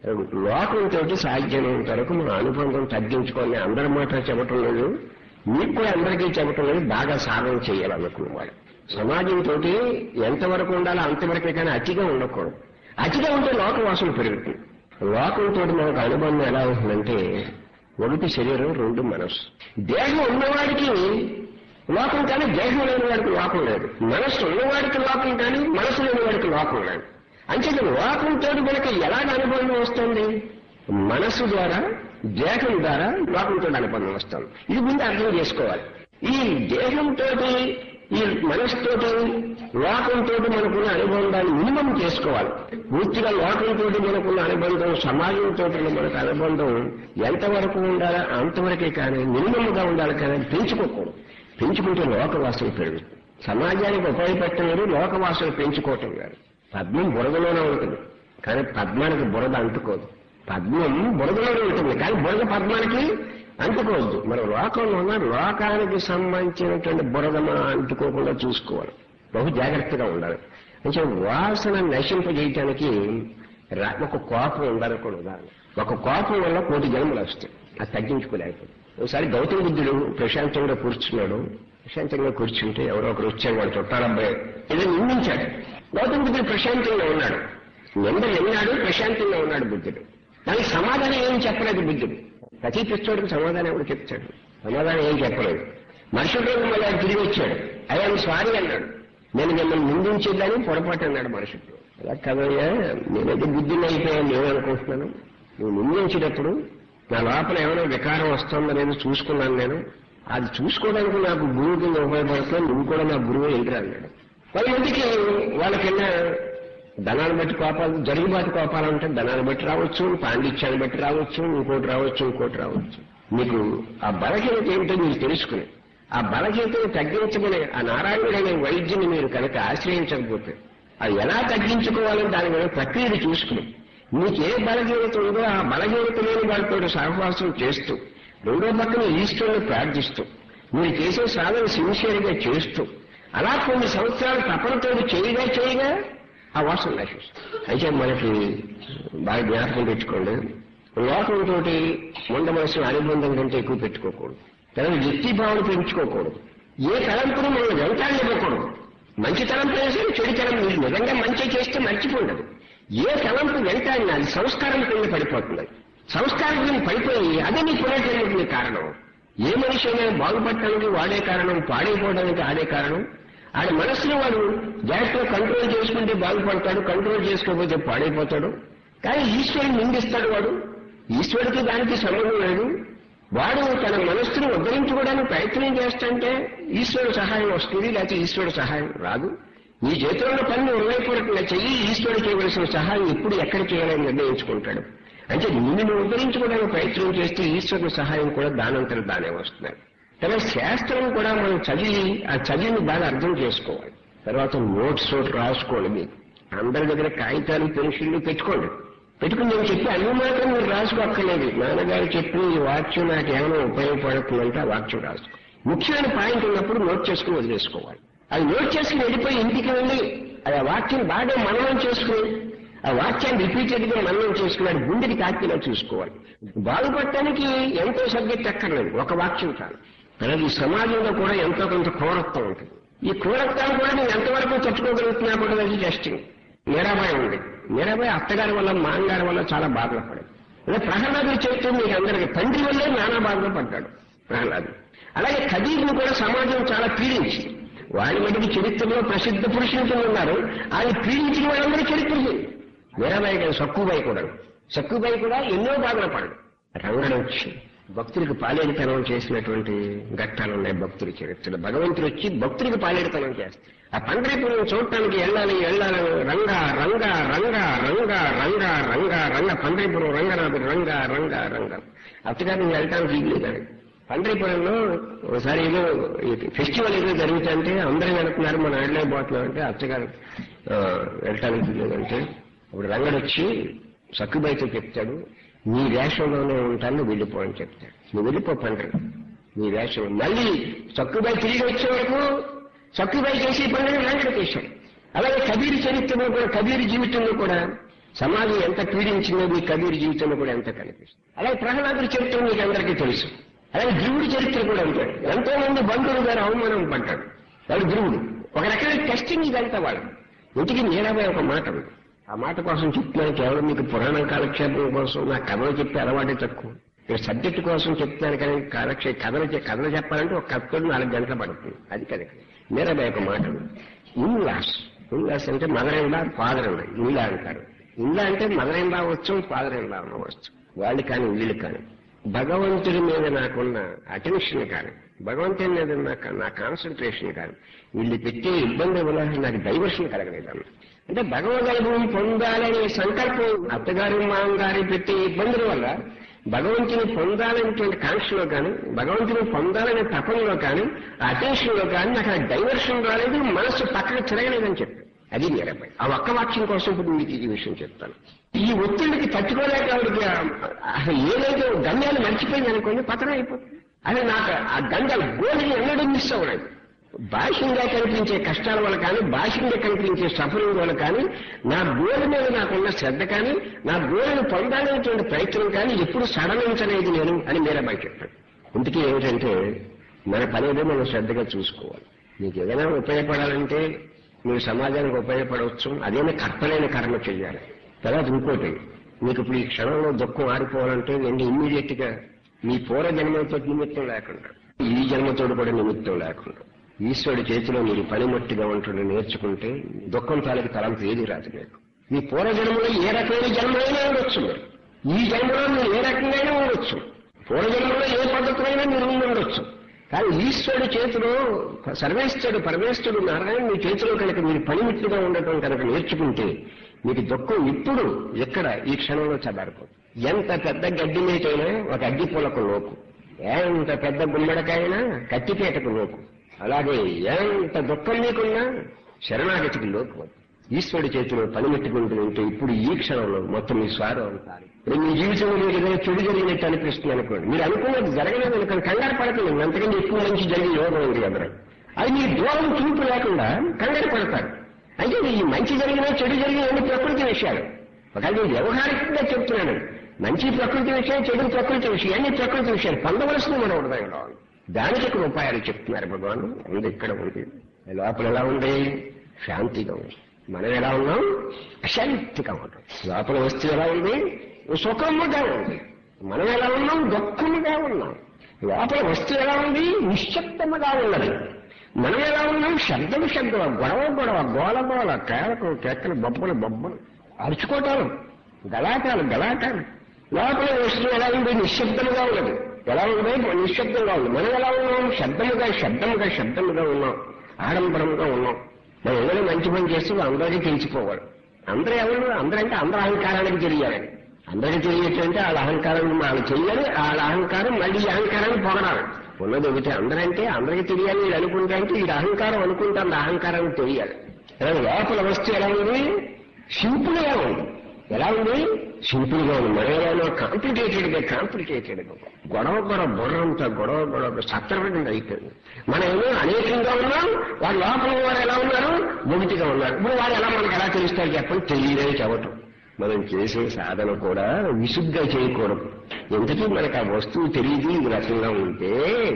లోకంతో సాధ్యమైనంత వరకు మన అనుబంధం తగ్గించుకొని అందరి మాట చెప్పటం లేదు మీకు కూడా అందరికీ చెప్పటం లేదు బాగా సాధన చేయాలనుకున్నవాడు సమాజంతో ఎంతవరకు ఉండాలో అంతవరకే కానీ అతిగా ఉండకూడదు అతిగా ఉంటే లోకవాసన పెరుగుతుంది లోకంతో మనకు అనుబంధం ఎలా ఉంటుందంటే ఒకటి శరీరం రెండు మనస్సు దేహం ఉన్నవాడికి లోకం కానీ దేహం లేని వాడికి లోకం లేదు మనస్సు ఉన్నవాడికి లోకం కానీ మనసు లేని వాడికి లోకం లేదు అంచేత లోకంతో మనకి ఎలాగ అనుబంధం వస్తుంది మనస్సు ద్వారా దేహం ద్వారా లోకంతో అనుబంధం వస్తుంది ఇది ముందు అర్థం చేసుకోవాలి ఈ దేహంతో ఈ మనసుతోటి లోకంతో మనకున్న అనుబంధాన్ని మినిమం చేసుకోవాలి పూర్తిగా లోకంతో మనకున్న అనుబంధం సమాజంతో మనకు అనుబంధం ఎంతవరకు ఉండాలో అంతవరకే కానీ మినిమంగా ఉండాలి కానీ పెంచుకోకూడదు పెంచుకుంటే లోకవాసులు పెరుగుతుంది సమాజానికి ఉపయోగపెట్టడం వేరు లోకవాసులు పెంచుకోవటం వేరు పద్మం బురదలోనే ఉంటుంది కానీ పద్మానికి బురద అంటుకోదు పద్మం బురదలోనే ఉంటుంది కానీ బురద పద్మానికి అంటుకోవద్దు మరి లోకంలో ఉన్న లోకానికి సంబంధించినటువంటి బురద మనం అంటుకోకుండా చూసుకోవాలి బహు జాగ్రత్తగా ఉండాలి అంటే వాసన నశింపజేయటానికి రా- ఒక కోపం ఉండాలి కూడా ఉదాహరణ ఒక కోపం వల్ల కోటి జన్మలు వస్తాయి అది తగ్గించుకోలేకపోతే ఒకసారి గౌతమ బుద్ధుడు ప్రశాంతంగా కూర్చున్నాడు ప్రశాంతంగా కూర్చుంటే ఎవరో ఒకరు వచ్చాడు వాడు చుట్టాలబ్బాయి ఏదో నిందించాడు గౌతమ బుద్ధుడు ప్రశాంతంగా ఉన్నాడు నింద నిన్నాడు ప్రశాంతంగా ఉన్నాడు బుద్ధుడు దానికి సమాధానం ఏం చెప్పలేదు బుద్ధుడు ప్రతి పిచ్చోడికి సమాధానం ఎవడు చెప్తాడు సమాధానం ఏం చెప్పలేదు మరుసటి రోజు మళ్ళీ ఆయన తిరిగి వచ్చాడు అయ్యాను సారీ అన్నాడు నేను మిమ్మల్ని నిందించేద్దని పొరపాటు అన్నాడు మరుసటి రోజు అలా కదయ్యా నేనైతే బుద్ధిని అయిపోయాను నేను అనుకుంటున్నాను నువ్వు నిందించేటప్పుడు నా లోపల ఏమైనా వికారం వస్తుందో లేదో చూసుకున్నాను నేను అది చూసుకోవడానికి నాకు గురువు కింద ఉపయోగపడుతుంది నువ్వు కూడా నా గురువు ఎదురు అన్నాడు పది మందికి వాళ్ళకన్నా ధనాన్ని బట్టి కోపాలు జరుగుబాటు కోపాలు అంటే ధనాన్ని బట్టి రావచ్చు పాండిత్యాన్ని బట్టి రావచ్చు ఇంకోటి రావచ్చు ఇంకోటి రావచ్చు మీకు ఆ బలహీనత ఏమిటో మీరు తెలుసుకుని ఆ బలహీనతను తగ్గించమని ఆ నారాయణుడైన వైద్యుని మీరు కనుక ఆశ్రయించకపోతే అది ఎలా తగ్గించుకోవాలని దాని మీద ప్రక్రియను చూసుకుని మీకు ఏ బలహీనత ఉందో ఆ బలహీనత లేని వాళ్ళతో సహవాసం చేస్తూ రెండో పక్కన ఈశ్వరుని ప్రార్థిస్తూ మీరు చేసే సాధన సిన్సియర్గా చేస్తూ అలా కొన్ని సంవత్సరాలు తపనతో చేయగా చేయగా ఆ వాసన నశిస్తుంది అయితే మనకి బాగా జ్ఞాపకం పెట్టుకోండి లోకంతో ముండ మనసు అనుబంధం కంటే ఎక్కువ పెట్టుకోకూడదు తర్వాత వ్యక్తి భావన పెంచుకోకూడదు ఏ తలంపును మనం వెంటాడివ్వకూడదు మంచి తలంపు వేసి చెడు తలంపు మీరు నిజంగా మంచి చేస్తే మర్చిపోండదు ఏ తలంపు వెంటాడినా అది సంస్కారం కింద పడిపోతుంది సంస్కారం కింద పడిపోయి అదే నీ పునర్జన్మకి కారణం ఏ మనిషి అయినా బాగుపడటానికి వాడే కారణం పాడైపోవడానికి ఆడే కారణం ఆడి మనస్సును వాడు జాగ్రత్తగా కంట్రోల్ చేసుకుంటే బాగుపడతాడు కంట్రోల్ చేసుకోకపోతే పాడైపోతాడు కానీ ఈశ్వరుని నిందిస్తాడు వాడు ఈశ్వరుడికి దానికి సంబంధం లేదు వాడు తన మనస్సును ఉద్ధరించుకోవడానికి ప్రయత్నం చేస్తుంటే ఈశ్వరుడు సహాయం వస్తుంది లేకపోతే ఈశ్వరుడు సహాయం రాదు నీ చేతిలో ఉన్న పని నువ్వు హృదయపూర్వకంగా చెయ్యి ఈశ్వరుడు చేయవలసిన సహాయం ఎప్పుడు ఎక్కడ చేయాలని నిర్ణయించుకుంటాడు అంటే నిన్ను నువ్వు ఉద్ధరించుకోవడానికి ప్రయత్నం చేస్తే ఈశ్వరుని సహాయం కూడా దానంతర దానే వస్తున్నాడు తర్వాత శాస్త్రం కూడా మనం చదివి ఆ చదివిని బాగా అర్థం చేసుకోవాలి తర్వాత నోట్స్ ఒకటి రాసుకోండి మీకు అందరి దగ్గర కాగితాలు పెన్సిళ్ళు పెట్టుకోండి పెట్టుకుని నేను చెప్పి అన్ని మాత్రం మీరు రాసుకోక్కర్లేదు నాన్నగారు చెప్పిన ఈ వాక్యం నాకు ఏమైనా ఉపయోగపడుతుందంటే ఆ వాక్యం రాసుకో ముఖ్యమైన పాయింట్ ఉన్నప్పుడు నోట్ చేసుకుని వదిలేసుకోవాలి అది నోట్ చేసుకుని వెళ్ళిపోయి ఇంటికి వెళ్ళి అది ఆ వాక్యం బాగా మననం చేసుకుని ఆ వాక్యాన్ని రిపీటెడ్ గా మననం చేసుకున్నాడు గుండెకి తాకిలా చూసుకోవాలి బాగుపడటానికి ఎంతో సబ్జెక్ట్ అక్కర్లేదు ఒక వాక్యం చాలు అలాగే ఈ సమాజంలో కూడా ఎంతో కొంత క్రూరత్వం ఉంటుంది ఈ క్రూరత్వాన్ని కూడా నేను ఎంతవరకు తట్టుకోగలుగుతున్నా కూడా అది టెస్టింగ్ మీరాబాయి ఉంది మీరాబాయి అత్తగారి వల్ల మామగారి వల్ల చాలా బాధలు పడింది అదే ప్రహ్లాదుడు చెప్తే మీకు అందరికీ తండ్రి వల్లే నానా బాధలు పడ్డాడు ప్రహ్లాదు అలాగే ఖదీర్ని కూడా సమాజం చాలా పీడించింది వాడి మటుకు చరిత్రలో ప్రసిద్ధ పురుషులు కింద ఉన్నారు ఆయన పీడించిన వాళ్ళందరూ చరిత్రలు మీరాబాయి గారు సక్కుబాయి కూడా సక్కుబాయి కూడా ఎన్నో బాధలు పడడు రంగడు వచ్చి భక్తులకు పాలేడితనం చేసినటువంటి ఘట్టాలు ఉన్నాయి భక్తుల చరిత్రలో భగవంతుడు వచ్చి భక్తులకు పాలేడితనం చేస్తాడు ఆ పండరీపురం చూడటానికి వెళ్ళాలి వెళ్ళాలి రంగ రంగ రంగ రంగ రంగ రంగ రంగ పండరీపురం రంగనాథుడు రంగ రంగ రంగ అత్తగారిని వెళ్ళటానికి ఇల్లు పండరీపురంలో ఒకసారి ఏదో ఫెస్టివల్ ఏదో జరుగుతుంటే అందరూ వెళ్తున్నారు మన వెళ్ళలేకపోతున్నాం అంటే అత్తగారు ఆ, వెళ్ళటానికి లేదంటే అప్పుడు రంగడు వచ్చి సక్కుబాయితో చెప్తాడు నీ వేషంలోనే ఉంటాను నువ్వు వెళ్ళిపో అని చెప్తాడు నువ్వు వెళ్ళిపో పండ్రి నీ వేషం మళ్ళీ సక్కుబాయి తిరిగి వచ్చే వరకు సక్కుబాయి చేసే పనులను రంగడు చేశాడు అలాగే కబీర్ చరిత్రలో కూడా కబీర్ జీవితంలో కూడా సమాజం ఎంత పీడించిందో మీ కబీర్ జీవితంలో కూడా ఎంత కనిపిస్తుంది అలాగే ప్రహ్లాదుడి చరిత్ర మీకు అందరికీ తెలుసు అలాగే ధ్రువుడి చరిత్ర కూడా అంతే ఎంతో మంది బంధువులు గారు అవమానం పడ్డాడు వాడు ధ్రువుడు ఒక రకమైన టెస్టింగ్ ఇదంతా వాళ్ళు ఇంటికి నేరాబాయి ఒక మాట ఉంది ఆ మాట కోసం చెప్తున్నాను కేవలం మీకు పురాణ కాలక్షేపం కోసం నా కథలు చెప్పే అలవాటే తక్కువ ఇక్కడ సబ్జెక్ట్ కోసం చెప్తున్నాను కానీ కాలక్షే కథలు చె- కథలు చెప్పాలంటే ఒక కథతో నాలుగు గంటలు పడుతుంది అది కనుక మీరాబాయి ఒక మాట ఉంది ఇన్లాస్ ఇన్లాస్ అంటే mother in law father in law in law అంటారు ఇన్లా అంటే మదర్ ఇన్ లా అవ్వచ్చు ఫాదర్ ఇన్ లా అవ్వచ్చు వాళ్ళు కానీ వీళ్ళు కానీ భగవంతుడి మీద నాకున్న అటెన్షన్ కానీ భగవంతుడి మీద నాకు నా కాన్సన్ట్రేషన్ కానీ వీళ్ళు పెట్టే ఇబ్బంది వల్ల నాకు డైవర్షన్ కలగలేదు అంటే భగవద్ అనుభవం పొందాలనే సంకల్పం అత్తగారి మామగారి పెట్టే ఇబ్బందుల వల్ల భగవంతుని పొందాలనేటువంటి కాంక్షలో కానీ భగవంతుని పొందాలనే తపంలో కానీ అటెన్షన్ లో కానీ నాకు ఆ డైవర్షన్ రాలేదు మనస్సు పక్కన తిరగలేదని చెప్పి అది మీరబ్బాయి ఆ ఒక్క వాక్యం కోసం ఇప్పుడు మీకు ఈ విషయం చెప్తాను ఈ ఒత్తిడికి తట్టుకోలేక ఆవిడకి ఆ- అసలు ఏదైతే గమ్యాలు మర్చిపోయింది అనుకోండి పతనం అయిపోతుంది అది నాకు ఆ గంగ గోలిని ఎన్నడూ మిస్ అవ్వలేదు బాహ్యంగా కనిపించే కష్టాల వల్ల కానీ బాహ్యంగా కనిపించే సఫరింగ్ వల్ల కానీ నా గోలు మీద నాకున్న శ్రద్ధ కానీ నా గోలును పొందాలనేటువంటి ప్రయత్నం కానీ ఎప్పుడు సడలించలేదు నేను అని మీరబ్బాయి చెప్పాడు ఇంటికి ఏమిటంటే మన పని ఏదో మనం శ్రద్ధగా చూసుకోవాలి నీకు ఏదైనా ఉపయోగపడాలంటే మీరు సమాజానికి ఉపయోగపడవచ్చు అదేమో కర్తలేని కర్మ చెయ్యాలి తర్వాత ఇంకోటి మీకు ఇప్పుడు ఈ క్షణంలో దుఃఖం ఆరిపోవాలంటే వెళ్ళి ఇమ్మీడియట్ గా మీ పూర్వ జన్మతో నిమిత్తం లేకుండా ఈ జన్మతోడు కూడా నిమిత్తం లేకుండా ఈశ్వరుడి చేతిలో మీరు పనిమట్టిగా ఉంటుండే నేర్చుకుంటే దుఃఖం తాలకి తలంపు ఏది రాదు మీకు మీ పూర్వ జన్మలో ఏ రకమైన జన్మ అయినా ఉండొచ్చు మీరు ఈ జన్మలో మీరు ఏ రకంగా ఉండొచ్చు పూర్వజన్మలో ఏ పద్ధతినైనా మీరు ఉండి ఉండొచ్చు కానీ ఈశ్వరుడి చేతిలో సర్వేశ్వరుడు పరమేశ్వరుడు నారాయణ మీ చేతిలో కనుక మీరు పనిమిట్టుగా ఉండటం కనుక నేర్చుకుంటే మీకు దుఃఖం ఇప్పుడు ఎక్కడ ఈ క్షణంలో చల్లారిపోతుంది ఎంత పెద్ద గడ్డి మీటైనా ఒక అగ్గి పూలకు లోకు ఎంత పెద్ద గుమ్మడికాయనా కత్తిపేటకు లోకు అలాగే ఎంత దుఃఖం మీకున్నా శరణాగతికి లోకు ఈశ్వరుడి చేతిలో పనిమెట్టుకుంటూ ఉంటే ఇప్పుడు ఈ క్షణంలో మొత్తం మీ స్వారం అంటారు ఇప్పుడు మీ జీవితంలో మీకు ఏదైనా చెడు జరిగినట్టు అనిపిస్తుంది అనుకోండి మీరు అనుకున్నది జరగలేదు అనుకోండి కంగారు పడకండి అంతకంటే ఎక్కువ మంచి జరిగే యోగం ఉంది అందరూ అది మీ దూరం చూపు లేకుండా కంగారు పడతారు అంటే ఈ మంచి జరిగినా చెడు జరిగినా అన్ని ప్రకృతి విషయాలు ఒకవేళ నేను వ్యవహారికంగా చెప్తున్నాను మంచి ప్రకృతి విషయం చెడు ప్రకృతి విషయం అన్ని ప్రకృతి విషయాలు పొందవలసిన మన హృదయంలో ఉంది. దానికి ఇక్కడ ఉపాయాలు చెప్తున్నారు భగవాన్ ఉంది ఇక్కడ ఉంది లోపల ఎలా ఉంది శాంతిగా ఉంది మనం ఎలా ఉన్నాం అశాంతిగా ఉంటాం లోపల వస్తువు ఎలా ఉంది సుఖముగా ఉంది మనం ఎలా ఉన్నాం దుఃఖముగా ఉన్నాం లోపల వస్తువు ఎలా ఉంది నిశ్శబ్దముగా ఉన్నది మనం ఎలా ఉన్నాం శబ్దం శబ్దం గొడవ గొడవ గోల గోల కేలకు కేకలు బొబ్బలు బొబ్బలు అరుచుకోవటాలు గలాటాలు గలాటాలు లోపల వస్తువు ఎలా ఉంది నిశ్శబ్దముగా ఉన్నది ఎలా ఉంది నిశ్శబ్దంగా ఉంది మనం ఎలా ఉన్నాం శబ్దముగా శబ్దముగా శబ్దముగా ఉన్నాం ఆడంబరంగా ఉన్నాం మనం ఏదైనా మంచి పని చేస్తూ అందరికీ తెలిసిపోవాలి అందరూ ఎవరు అందరంటే అందరూ అహంకారానికి తెలియాలని అందరికీ తెలియటంటే వాళ్ళ అహంకారం వాళ్ళు చెయ్యాలి వాళ్ళ అహంకారం మళ్ళీ ఈ అహంకారాన్ని పొగడాలి ఉన్నది ఒకటి అందరంటే అందరికీ తెలియాలి వీడు అనుకుంటా అంటే వీడు అహంకారం అనుకుంటాను అహంకారం తెలియాలి అలాగే లోపల వస్తువు ఎలా ఉంది సింపుల్ గా ఉంది ఎలా ఉంది సింపుల్ గా ఉంది మన ఏదైనా కాంప్లికేటెడ్ గా కాంప్లికేటెడ్ గా గొడవ గొడవ బుర్రంతా గొడవ గొడవ సత్రపడింది అయిపోయింది మనం ఏమో అనేకంగా ఉన్నాం వాడు లోపల వారు ఎలా ఉన్నారు మొగిటిగా ఉన్నారు ఇప్పుడు వాడు ఎలా మనకు ఎలా తెలుస్తారు చెప్పండి తెలియదే చెప్పటం మనం చేసే సాధన కూడా విసుగ్గా చేయకూడదు ఎందుకంటే మనకు ఆ వస్తువు తెలియదు ఈ రకంగా ఉంటే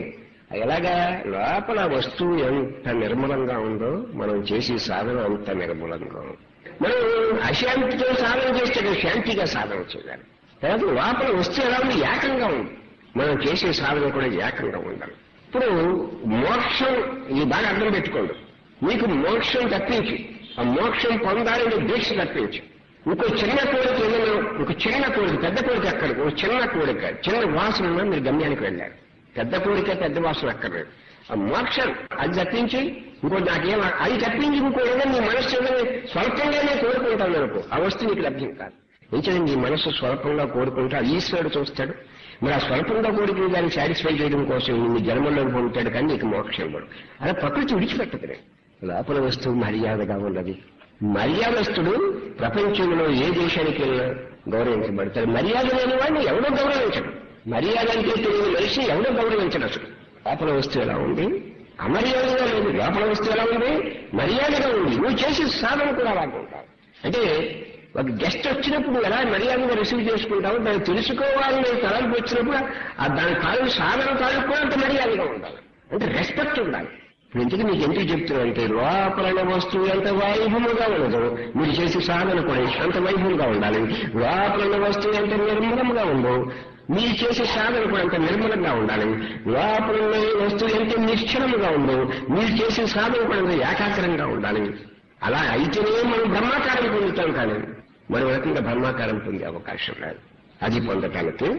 ఎలాగా లోపల వస్తువు ఎంత నిర్మలంగా ఉందో మనం చేసే సాధన అంత నిర్మలంగా ఉంది మనం అశాంతితో సాధన చేస్తే కదా శాంతిగా సాధన చేయాలి తర్వాత లోపల వస్తువు ఎలా ఉంది ఏకంగా ఉంది మనం చేసే సాధన కూడా ఏకంగా ఉండాలి ఇప్పుడు మోక్షం ఇది బాగా అర్థం పెట్టుకోండి మీకు మోక్షం తప్పించి ఆ మోక్షం పొందాలని దీక్ష తప్పించి ఇంకో చిన్న కోరిక ఏదైనా ఒక చిన్న కోరిక పెద్ద కోరిక అక్కడికి ఒక చిన్న కోరిక చిన్న వాసన ఉన్నా మీరు గమ్యానికి వెళ్ళారు పెద్ద కోరిక పెద్ద వాసన అక్కర్లేదు ఆ మోక్షం అది తప్పించి ఇంకో నాకేం అది తప్పించి ఇంకో ఏదైనా నీ మనస్సు ఏదైనా స్వల్పంగానే కోరుకుంటాను అనుకో ఆ వస్తువు నీకు లభ్యం కాదు ఎందుకంటే నీ మనస్సు స్వల్పంగా కోరుకుంటే ఆ ఈశ్వరుడు చూస్తాడు మరి ఆ స్వల్పంగా కోరికలు దాన్ని సాటిస్ఫై చేయడం కోసం నీ జన్మల్లో పొందుతాడు కానీ నీకు మోక్షం ఇవ్వడు అలా ప్రకృతి విడిచిపెట్టదు లోపల వస్తువు మర్యాదగా ఉన్నది మర్యాదస్తుడు ప్రపంచంలో ఏ దేశానికి వెళ్ళినా గౌరవించబడతాడు మర్యాద లేని వాడిని ఎవడో గౌరవించడు మర్యాద అంటే తెలియని మనిషి ఎవడో గౌరవించడు అసలు లోపల వస్తువు ఎలా ఉంది అమర్యాదగా లేదు లోపల వస్తువు ఎలా ఉంది మర్యాదగా ఉంది నువ్వు చేసే సాధన కూడా అలాగే ఉంటావు అంటే ఒక గెస్ట్ వచ్చినప్పుడు ఎలా మర్యాదగా రిసీవ్ చేసుకుంటావు దాన్ని తెలుసుకోవాలని తలంపు వచ్చినప్పుడు ఆ దాని తాలూకు సాధన తాలూకు కూడా అంత మర్యాదగా ఉండాలి అంటే రెస్పెక్ట్ ఉండాలి ఇప్పుడు ఇంటికి మీకు ఎందుకు చెప్తున్నా అంటే లోపల వస్తువు ఎంత వైభవముగా ఉండదు మీరు చేసే సాధన కూడా అంత వైభవంగా ఉండాలి లోపల వస్తువు ఎంత నిర్మలంగా ఉందో మీరు చేసే సాధన కూడా అంత నిర్మలంగా ఉండాలి లోపల వస్తువు ఎంత నిశ్చలముగా ఉందో మీరు చేసే సాధన కూడా అంత ఏకాగ్రంగా ఉండాలి అలా అయితేనే మనం బ్రహ్మాకారం పొందుతాం కానీ మరో రకంగా బ్రహ్మాకారం పొందే అవకాశం లేదు అది పొందటానికి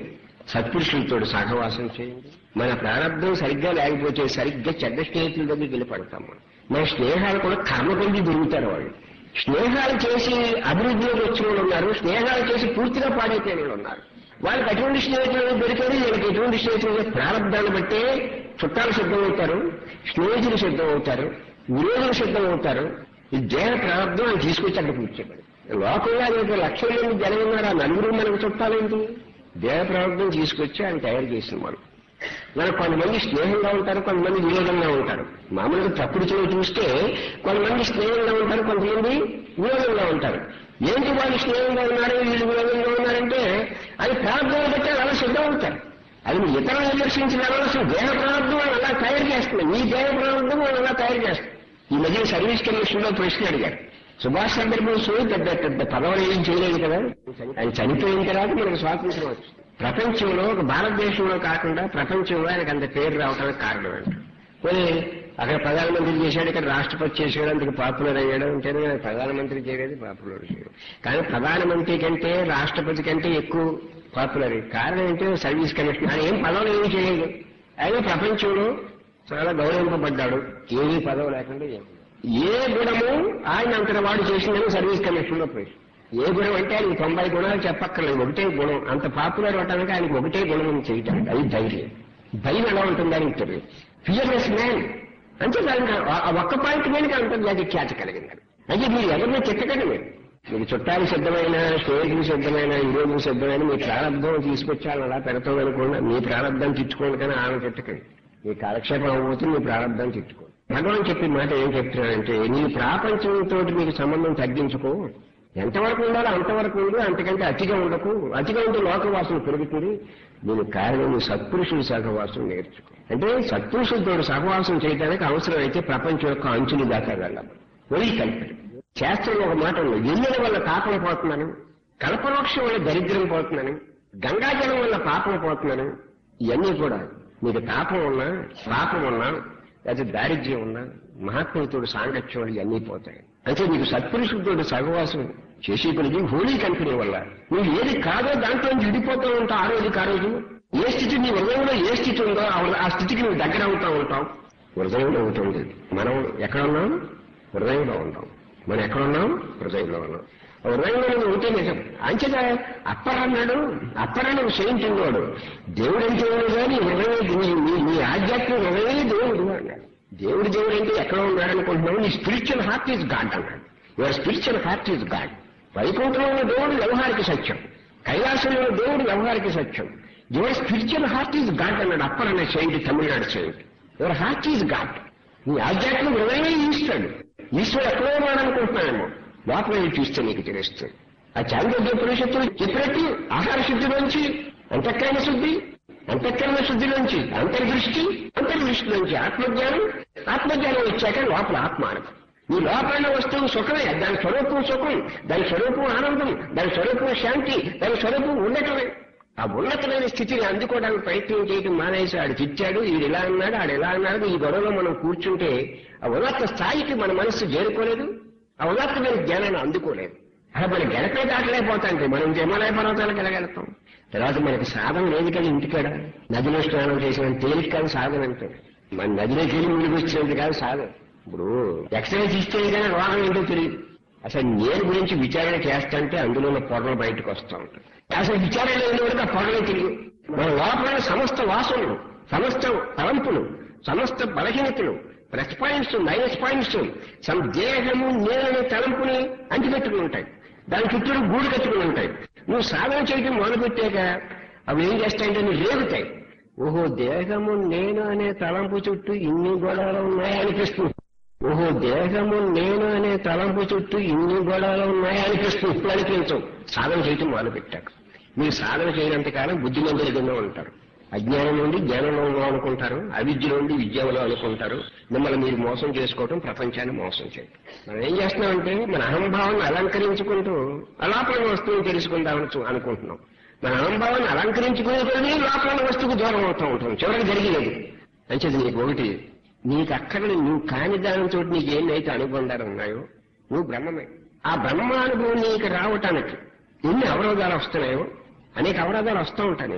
సత్పురుషులతో సహవాసం చేయండి మన ప్రారంభం సరిగ్గా లేకపోతే సరిగ్గా చెడ్డ స్నేహితుల దగ్గరికి వెళ్ళి పడతాం మనం. మన స్నేహాలు కూడా కర్మ కొద్ది దొరుకుతారు వాళ్ళు స్నేహాలు చేసి అభివృద్ధిలోకి వచ్చిన వాళ్ళు ఉన్నారు స్నేహాలు చేసి పూర్తిగా పాడైపోయిన వాళ్ళు ఉన్నారు వాళ్ళకి ఎటువంటి స్నేహితులు దొరికారు వీళ్ళకి ఎటువంటి స్నేహితులు ప్రారంభాన్ని బట్టే చుట్టాలు సిద్ధం అవుతారు స్నేహితులు సిద్ధం అవుతారు విరోధులు సిద్ధం అవుతారు ఈ దేహ ప్రారంభం అని తీసుకొచ్చి అక్కడ కూర్చోబడి లోకంలో అనేక లక్షల మంది జనం ఉన్నారు ఆ నలుగురు మనకు చుట్టాలేంటి దేహ ప్రారంభం తీసుకొచ్చి ఆయన తయారు చేసిన మనం మరి కొంతమంది స్నేహంగా ఉంటారు కొంతమంది విరోధంగా ఉంటారు మామూలుగా తప్పుడు చెవి చూస్తే కొంతమంది స్నేహంగా ఉంటారు కొంతమంది విరోధంగా ఉంటారు ఏంటి వాళ్ళు స్నేహంగా ఉన్నారు వీళ్ళు విరోధంగా ఉన్నారంటే అది ప్రార్థనలు బట్టి అలా సిద్ధం అవుతారు అది మీ ఇతరులు విమర్శించిన అసలు దేహ ప్రారంభం వాళ్ళు అలా తయారు చేస్తుంది మీ దేహ ప్రారంభం వాళ్ళు అలా తయారు చేస్తుంది ఈ మధ్య సర్వీస్ కమిషన్ లో ప్రశ్న అడిగారు సుభాష్ చంద్రబోస్ పెద్ద పెద్ద పదవులు ఏం చేయలేదు కదా ఆయన చనిపోయిన తర్వాత మనకు స్వాతంత్రం వచ్చింది ప్రపంచంలో ఒక భారతదేశంలో కాకుండా ప్రపంచంలో ఆయనకు అంత పేరు రావడానికి కారణం ఏంటి పోనీ అక్కడ ప్రధానమంత్రి చేశాడు ఇక్కడ రాష్ట్రపతి చేసాడు అందుకు పాపులర్ అయ్యాడు అంటేనే ఆయన ప్రధానమంత్రి చేయలేదు పాపులర్ చేయడు కానీ ప్రధానమంత్రి కంటే రాష్ట్రపతి కంటే ఎక్కువ పాపులర్ కారణం ఏంటో సర్వీస్ కమిషన్ ఆయన ఏం పదవులు ఏమి చేయలేదు ఆయన ప్రపంచంలో చాలా గౌరవింపబడ్డాడు ఏమీ పదవి లేకుండా ఏం. ఏ గుణము ఆయన అంతటి వాడు చేసిందని సర్వీస్ కమిషన్ లో పోయి ఏ గుణం అంటే ఆయనకి తొంభై గుణాలు చెప్పక్కర్లేదు ఒకటే గుణం అంత పాపులర్ అవటానికి ఆయనకి ఒకటే గుణం అని చేయటానికి అది ధైర్యం భయం ఎలా ఉంటుంది ఆయనకి తెలియదు ఫియర్లెస్ మ్యాన్ అంటే దానికి ఆ- ఆ ఒక్క పాయింట్ మీద అంతర్జాతీయ ఖ్యాతి కలిగింది అయితే మీరు ఎవరిని తిట్టకండి మీరు మీకు చుట్టాలు సిద్ధమైన స్నేహితులు సిద్ధమైన ఈరోజు సిద్ధమైన మీ ప్రారంభం తీసుకొచ్చాలని అలా పెడతాం అనుకోండి మీ ప్రారంభం తిట్టుకోండి కానీ ఆమె తిట్టకండి మీ కాలక్షేపం అవ్వబోతే మీ ప్రారంభం తిట్టుకోండి భగవాన్ చెప్పిన మాట ఏం చెప్తున్నాడంటే నీ ప్రాపంచంతో మీకు సంబంధం తగ్గించుకో ఎంతవరకు ఉండాలో అంతవరకు ఉండు అంతకంటే అతిగా ఉండకు అతిగా ఉంటే లోకవాసన పెరుగుతుంది దీనికి కారణం నీ సత్పురుషుల సహవాసం నేర్చుకో అంటే సత్పురుషులతో సహవాసం చేయడానికి అవసరమైతే ప్రపంచం యొక్క అంచులు దాకా వెళ్ళాలి వరి కలిపి శాస్త్రంలో ఒక మాట ఉంది ఎన్నెల వల్ల తాపం పోతున్నాను కల్పవృక్షం వల్ల దరిద్రం పోతున్నాను గంగాజలం వల్ల పాపం పోతున్నాను ఇవన్నీ కూడా మీకు తాపం ఉన్నా పాపం ఉన్నా లేదా దారిద్ర్యం ఉన్నా మహాత్ములతో సాంగత్యం వల్ల ఇవన్నీ పోతాయి అంటే నీకు సత్పురుషులతో సహవాసం చేసే కొలిది హోలీ కంపెనీ వల్ల నువ్వు ఏది కాదో దాంట్లో నుంచి విడిపోతూ ఉంటావు ఆ రోజుకి ఆ రోజు ఏ స్థితి నీ హృదయంలో ఏ స్థితి ఉందో ఆ- ఆ స్థితికి నువ్వు దగ్గర అవుతా ఉంటావు హృదయంలో ఉంటుంది మనం ఎక్కడ ఉన్నాం హృదయంలో ఉంటాం మనం ఎక్కడ ఉన్నాం హృదయంలో ఉన్నాం హృదయంలో ఉన్నది ఒకటే నిజం అంచేత అప్పర్ అన్నాడు అప్పర్ అన్నాడు సెయింట్ వాడు దేవుడు అంటే ఎవరు కానీ హృదయం నీ- నీ- నీ ఆధ్యాత్మిక హృదయమే దేవుడు అన్నాడు దేవుడు దేవుడు అంటే ఎక్కడ ఉన్నాడు అనుకుంటున్నావు నీ స్పిరిచువల్ హార్ట్ ఈజ్ గాడ్ అన్నాడు your spiritual heart is God వైకుంఠంలో ఉన్న దేవుడు వ్యవహారిక సత్యం కైలాసంలో ఉన్న దేవుడు వ్యవహారిక సత్యం your spiritual heart is God అన్నాడు అప్పర్ అనే saint Tamil Nadu saint your heart is God నీ ఆధ్యాత్మిక హృదయమే ఈశ్వరుడు ఈశ్వరుడు ఎక్కడో ఉన్నాడు అనుకుంటున్నానేమో లోపల వెళ్ళి చూస్తే నీకు తెలుస్తుంది ఆ చాంద్రోగ్య పురుషత్తులు చెప్పినట్టు ఆహార శుద్ధి నుంచి అంతఃకరణ శుద్ధి అంతఃకరణ శుద్ధి నుంచి అంతర్దృష్టి అంతర్దృష్టి నుంచి ఆత్మజ్ఞానం ఆత్మజ్ఞానం వచ్చాక లోపల ఆత్మానం ఈ లోపల వస్తువు సుఖమే దాని స్వరూపం సుఖం దాని స్వరూపం ఆనందం దాని స్వరూపం శాంతి దాని స్వరూపం ఉండటమే ఆ ఉన్నతమైన స్థితిని అందుకోవడానికి ప్రయత్నం చేయడం మానేసి ఆడు తిట్టాడు ఈడు ఇలా అన్నాడు ఆడు ఎలా అన్నాడు ఈ గొడవలో మనం కూర్చుంటే ఆ ఉన్నత స్థాయికి మన మనస్సు చేరుకోలేదు ఆ ఉన్నతమైన జ్ఞానాన్ని అందుకోలేదు అలా మన గెలపే దాటలేకపోతాంటే మనం హిమాలయ పర్వతాలకు వెళ్ళగలుగుతాం తర్వాత మనకి సాధన లేదు కదా ఇంటికాడ నదిలో స్నానం చేసిన తేలిక కాదు సాధన అంటే మన నదిలోకి వెళ్ళి ముందుకు వచ్చినది కాదు సాధన ఇప్పుడు ఎక్స్రే తీస్తే కానీ రోగం ఏంటో తెలియదు అసలు నేను గురించి విచారణ చేస్తాంటే అందులో ఉన్న పొరలు బయటకు వస్తూ ఉంటాయి అసలు విచారణ లేని వరకు ఆ పొరలే తెలియదు మన లోపల ఉన్న సమస్త వాసనలు సమస్త తలంపులు సమస్త బలహీనతలు ప్లస్ పాయింట్స్ మైనస్ పాయింట్స్ సమ్ దేహము నేలనే తలంపుని అంటిపెట్టుకుని ఉంటాయి దాని చుట్టూ గూడు కట్టుకుని ఉంటాయి నువ్వు సాధన చేయడం మొదలుపెట్టాక అవి ఏం చేస్తాయంటే నువ్వు రేగుతాయి ఓహో దేహము నేను అనే తలంపు చుట్టూ ఇన్ని గొడవలు ఉన్నాయా అనిపిస్తుంది ఓహో దేహము నేను అనే తలంపు చుట్టూ ఇన్ని గొడవలు ఉన్నాయా అనిపిస్తుంది ఇప్పుడు అనిపించవు సాధన చేయటం మొదలుపెట్టాక మీరు సాధన చేయనంత కాలం బుద్ధిమంతులు కింద ఉంటారు అజ్ఞానం నుండి జ్ఞానంలో ఉన్నాం అనుకుంటారు అవిద్య నుండి విద్యలో అనుకుంటారు మిమ్మల్ని మీరు మోసం చేసుకోవటం ప్రపంచాన్ని మోసం చేయడం మనం ఏం చేస్తున్నామంటే మన అహంభావాన్ని అలంకరించుకుంటూ అలాపల వస్తువుని తెలుసుకుందామని చూ- అనుకుంటున్నాం మన అహంభావాన్ని అలంకరించుకునే కొద్దీ లోపల వస్తువుకు దూరం అవుతూ ఉంటాం చివరికి జరిగేది అంచేది నీకు ఒకటి నీకు అక్కడ నువ్వు కాని దానితో నీకు ఏమైతే అనుబంధాలు ఉన్నాయో నువ్వు బ్రహ్మమే ఆ బ్రహ్మానుభవం నీకు రావటానికి ఎన్ని అవరోధాలు వస్తున్నాయో అనేక అవరోధాలు వస్తూ ఉంటాయి నీకు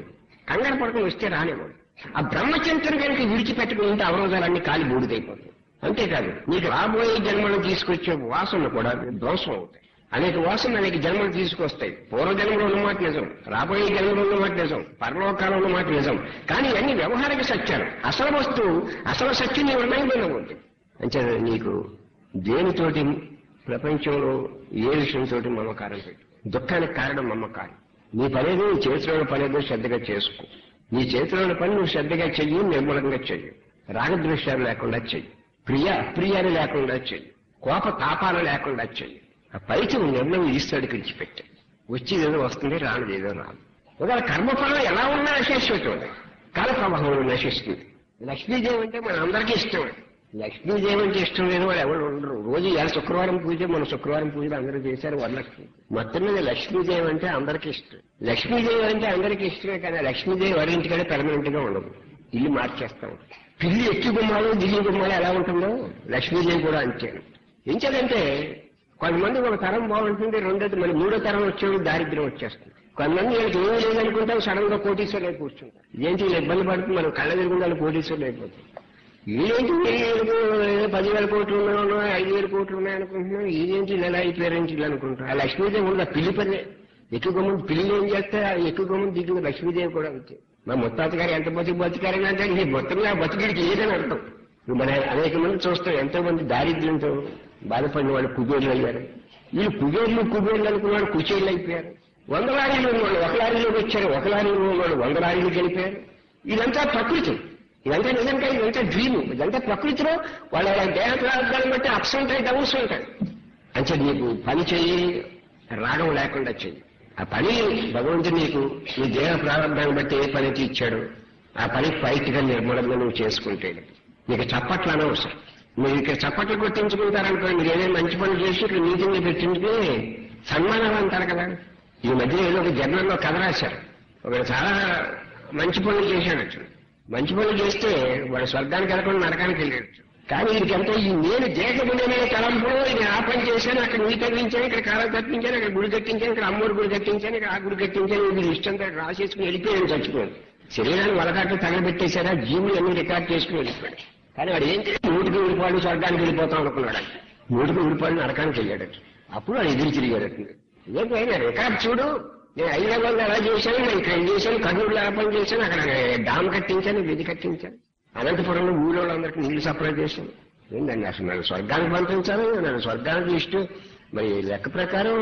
కంగారు పడకుండా వస్తే రానివ్వడు ఆ బ్రహ్మచంద్రం కనుక విడిచిపెట్టుకుని ఉంటే అవరోధాలన్నీ కాలి బూడిదైపోతాయి అంతేకాదు నీకు రాబోయే జన్మలను తీసుకొచ్చే వాసనలు కూడా ధ్వంసం అవుతాయి అనేక వాసనలు అనేక జన్మలు తీసుకొస్తాయి పూర్వ జన్మలో ఉన్న మాట నిజం రాబోయే జన్మలో ఉన్న మాట నిజం పరలోకాలం ఉన్న మాట నిజం కానీ అన్ని వ్యవహారిక సత్యాలు అసలు వస్తువు అసలు సత్యం నీ హృదయంలోనే ఉంది అంటే నీకు దేనితోటి ప్రపంచంలో ఏ విషయంతో మమకారం పెట్టు దుఃఖానికి కారణం మమకారం నీ పనేదో నీ చేతిలోని పనేదో శ్రద్ధగా చేసుకో నీ చేతిలోని పని నువ్వు శ్రద్ధగా చెయ్యి నిర్మూలంగా చెయ్యి రాగద్వేషాలు లేకుండా చెయ్యి ప్రియ అప్రియాలు లేకుండా చెయ్యి కోప తాపాలు లేకుండా చెయ్యి ఆ పైకి నువ్వు నిర్ణయం ఈశ్వరుడికి విడిచిపెట్టే వచ్చేదేదో వస్తుంది రానిదేదో రాదు ఒకవేళ కర్మఫలం ఎలా ఉన్నా నశిస్తుంది కాల ప్రవాహంలో నశిస్తుంది లక్ష్మీదేవి అంటే మన అందరికీ ఇష్టం లక్ష్మీదేవి అంటే ఇష్టం లేని వాళ్ళు ఎవరు ఉండరు రోజు ఇలా శుక్రవారం పూజ మన శుక్రవారం పూజలు అందరూ చేశారు వరలక్ష్మి మొత్తం మీద లక్ష్మీదేవి అంటే అందరికీ ఇష్టం లక్ష్మీదేవి అంటే అందరికీ ఇష్టమే కానీ ఆ లక్ష్మీదేవి వరింటికడే పెర్మనెంట్ గా ఉండదు ఇల్లు మార్చేస్తాం పిల్లి ఎక్కి గుమ్మాలు దిగి గుమ్మాలు ఎలా ఉంటుందో లక్ష్మీదేవి కూడా అంతే ఏం చేయాలంటే కొంతమంది ఒక తరం బాగుంటుంది రెండోది మళ్ళీ మూడో తరం వచ్చేవాడు దారిద్ర్యం వచ్చేస్తుంది కొంతమంది వీళ్ళకి ఏమీ లేదనుకుంటాం సడన్ గా కోటీశ్వరులు కూర్చుంటారు ఏంటి ఇలా ఇబ్బంది పడుతుంది మనం కళ్ళ తిరుగుండాలి కోటీశ్వరులు అయిపోతుంది వీళ్ళేంటి వీళ్ళకి పదివేల కోట్లు ఉన్నాను ఐదు వేల కోట్లు ఉన్నాయనుకుంటున్నాం ఇదేంటి ఇలా అయిపోయారేంటి ఇలా అనుకుంటాం ఆ లక్ష్మీదేవి ఉండదు ఆ పిల్లి పని ఎక్కువ మంది పిల్లి ఏం చేస్తే ఆ ఎక్కువ మంది దిగు లక్ష్మీదేవి కూడా అంతే మా ముత్తాత గారు ఎంత బతికి బతికారని అంటే నీ మొత్తం ఆ బతికిడికి ఏదని అర్థం ఇప్పుడు మన అనేక మంది చూస్తాం ఎంతో మంది దారిద్ర్యంతో బాధపడిన వాళ్ళు కుబేర్లు అయ్యారు వీళ్ళు కుబేర్లు కుబేర్లు అనుకున్నాడు కుచేళ్ళు అయిపోయారు వంద లారీలు ఉన్నవాళ్ళు ఒక లారీలోకి వచ్చారు ఒక లారీలో ఉన్నవాళ్ళు వంద లారీలకు వెళ్ళిపోయారు ఇదంతా ప్రకృతి ఇదంతా నిజంగా ఇదంతా డ్రీమ్ ఇదంతా ప్రకృతిలో వాళ్ళ వాళ్ళ దేహ ప్రార్థాలను బట్టి అప్స్ ఉంటాయి డౌన్స్ ఉంటాయి అంటే నీకు పని చెయ్యి రాగం లేకుండా చెయ్యి ఆ పని భగవంతుడు నీకు నీ దేహ ప్రారంభాన్ని బట్టి ఏ పని అయితే ఇచ్చాడు ఆ పని ఫైట్ గా నిర్మూలంగా నువ్వు చేసుకుంటే నీకు చప్పట్లు అనవసరం మీరు ఇక్కడ చప్పట్లు కొట్టించుకుంటారనుకో మీరు ఏదైనా మంచి పనులు చేసి ఇక్కడ మీటింగ్లు పెట్టించుకుని సన్మానాలు అంటారు కదా ఈ మధ్య ఏదో ఒక జర్నల్లో కథ రాశారు ఒక చాలా మంచి పనులు చేశాడు అతను. మంచి పనులు చేస్తే వాడు స్వర్గానికి వెళ్ళకుండా నరకానికి వెళ్ళాడు కానీ వీడికంటే ఈ నేను దేశమునే తలంపులో నేను ఆ పని చేశాను అక్కడ నీ తగ్గించాను ఇక్కడ కాలం తప్పించాను అక్కడ గుడి కట్టించాను ఇక్కడ అమ్మోరు గుడి కట్టించాను ఇక్కడ ఆ గుడి కట్టించాను ఇది ఇష్టంతో రాసేసుకుని వెళ్ళిపోయాను చచ్చిపోయాను శరీరాన్ని వలకాట్లు తగలబెట్టేశారా జీవులు అన్ని రికార్డ్ చేసుకుని వెళ్ళిపోయాడు కానీ వాడు ఏం చేసి నూటికి ఊడిపాడు స్వర్గానికి వెళ్ళిపోతాం అనుకున్నాడు నూటికి ఊడిపాడు నరకానికి వెళ్ళాడు అప్పుడు వాడు ఎదురు తిరిగాడు ఏంటైనా రికార్డ్ చూడు నేను హైదరాబాద్ ఎలా చేశాను నేను ఇక్కడ ఏం చేశాను కర్నూలు ఎలా పని చేశాను అక్కడ డామ్ కట్టించాను విధి కట్టించాను అనంతపురంలో ఊళ్ళో వాళ్ళందరికీ నీళ్లు సప్లై చేశాను ఏంటండి అసలు నన్ను స్వర్గానికి పంపించాలి నన్ను స్వర్గానికి ఇష్టం మరి లెక్క ప్రకారం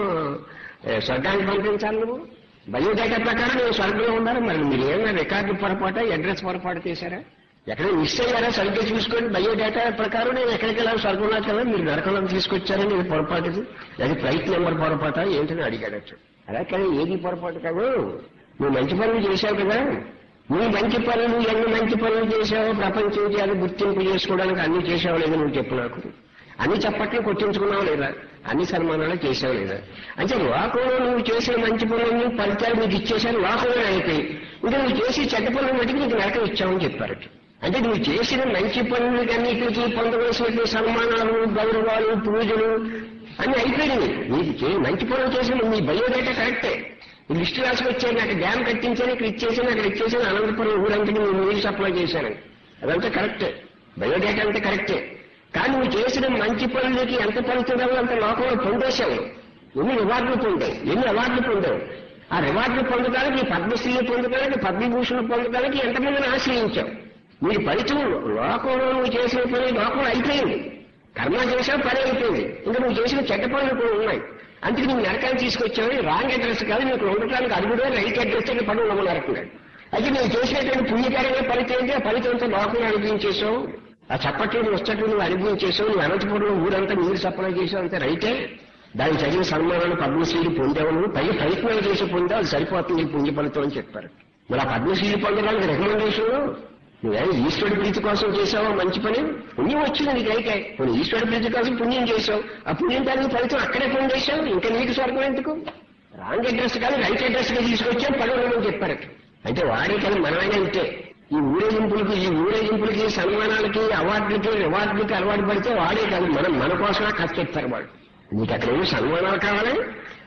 ఏ, స్వర్గానికి పంపించాలి నువ్వు బయోడేటా ప్రకారం నేను స్వర్గంలో ఉండాలి మరి మీరు ఏమైనా రికార్డు పొరపాటు అడ్రస్ పొరపాటు చేశారా ఎక్కడ మిస్ అయ్యారా సరిగ్గా చూసుకోండి బయోడేటా ప్రకారం నేను ఎక్కడికి వెళ్ళాలి స్వర్గంలోకి వెళ్ళాలి మీరు నరకంలోకి తీసుకొచ్చారని ఇది పొరపాటు అది ఫ్లైట్ నెంబర్ పొరపాట ఏంటని అడిగాడచ్చు అలా కానీ ఏది పొరపాటు కాదు నువ్వు మంచి పనులు చేశావు కదా నువ్వు మంచి పనులు ఎన్ని మంచి పనులు చేశావో ప్రపంచం అది గుర్తింపు చేసుకోవడానికి అన్ని చేసావు లేదా నువ్వు చెప్పు నాకు అన్ని చప్పట్లు కొట్టించుకున్నావు లేదా అన్ని సన్మానాలు చేసావు లేదా అంటే లోకంలో నువ్వు చేసిన మంచి పనులు ఫలితాలు నీకు ఇచ్చేసాను లోకంలో అయిపోయి ఇంకా నువ్వు చేసి చెడ్డ పనులు బట్టి నీకు నరకం ఇచ్చావని చెప్పారు అంటే నువ్వు చేసిన మంచి పనులకన్నిటికీ పొందవలసినటువంటి సన్మానాలు గౌరవాలు పూజలు అన్ని అయిపోయినాయి నీకు చే- మంచి పనులు చేసిన నీ బయోడేటా కరెక్టే ఈ లిస్టు రాసుకొచ్చాను నాకు డ్యామ్ కట్టించాను ఇక్కడ ఇచ్చేసాను అక్కడ ఇచ్చేసాను అనంతపురం ఊరంతా నేను నీళ్ళు సప్లై చేశాను అదంతా కరెక్టే బయోడేటా అంటే కరెక్టే కానీ నువ్వు చేసిన మంచి పనులకి ఎంత పలుతుందో అంత లోకంలో పొందేశావు ఎన్ని రివార్డులు పొందావు ఎన్ని అవార్డులు పొందావు ఆ రివార్డులు పొందడానికి ఈ పద్మశ్రీలు పొందడానికి పద్మభూషణ్ పొందడానికి ఎంతమందిని ఆశ్రయించావు మీరు ఫలితం లోకంలో నువ్వు చేసిన పని లోకంలో అయిపోయింది కర్మ చేసావు పని అయిపోయింది ఇంకా నువ్వు చేసిన చెడ్డ పనులు కూడా ఉన్నాయి అందుకే నువ్వు నరకాన్ని తీసుకొచ్చావు రాంగ్ అడ్రస్ కాదు నీకు ఉండటానికి అడుగుడే రైట్ అడ్రస్ అని పనులు నమ్మనరుకున్నాడు అయితే నువ్వు చేసినటువంటి పుణ్యకరమైన ఫలితం ఏంటి ఆ ఫలితంతో లోకంలో అనుభవించేసావు ఆ చప్పట్లు నువ్వు వచ్చట్లు నువ్వు అనుభవించేసావు నువ్వు అనంతపురం ఊరంతా నీరు సప్లై చేసావు అంతే రైతే దానికి తగిన సన్మానాలు పద్మశ్రీలు పొందావు నువ్వు పై ప్రయత్నాలు చేసి పొందావు అది సరిపోతుంది ఈ పుణ్య ఫలితం అని చెప్పారు మరి ఆ పద్మశ్రీలు పొందడానికి రికమెండేషన్ నువ్వేం ఈశ్వరుడి ప్రీతి కోసం చేసావా మంచి పని పుణ్యం వచ్చింది నీకు అయితే నువ్వు ఈశ్వరుడి ప్రీతి కోసం పుణ్యం చేసావు ఆ పుణ్యం దానికి ఫలితం అక్కడే పొందేశావు ఇంకా నీకు స్వర్గం ఎందుకు రాంగ్ అడ్రస్ కాదు రైట్ అడ్రస్ గా తీసుకొచ్చాం పడవలని చెప్పారు అంటే వాడే కానీ మనమైనా అంతే ఈ ఊరేగింపులకి ఈ ఊరేగింపులకి సన్మానాలకి అవార్డులకి రివార్డులకి అలవాటు పడితే వాడే కాదు మనం మన కోసమే ఖర్చు చెప్తారు వాడు నీకు అక్కడ ఏమి సన్మానాలు కావాలి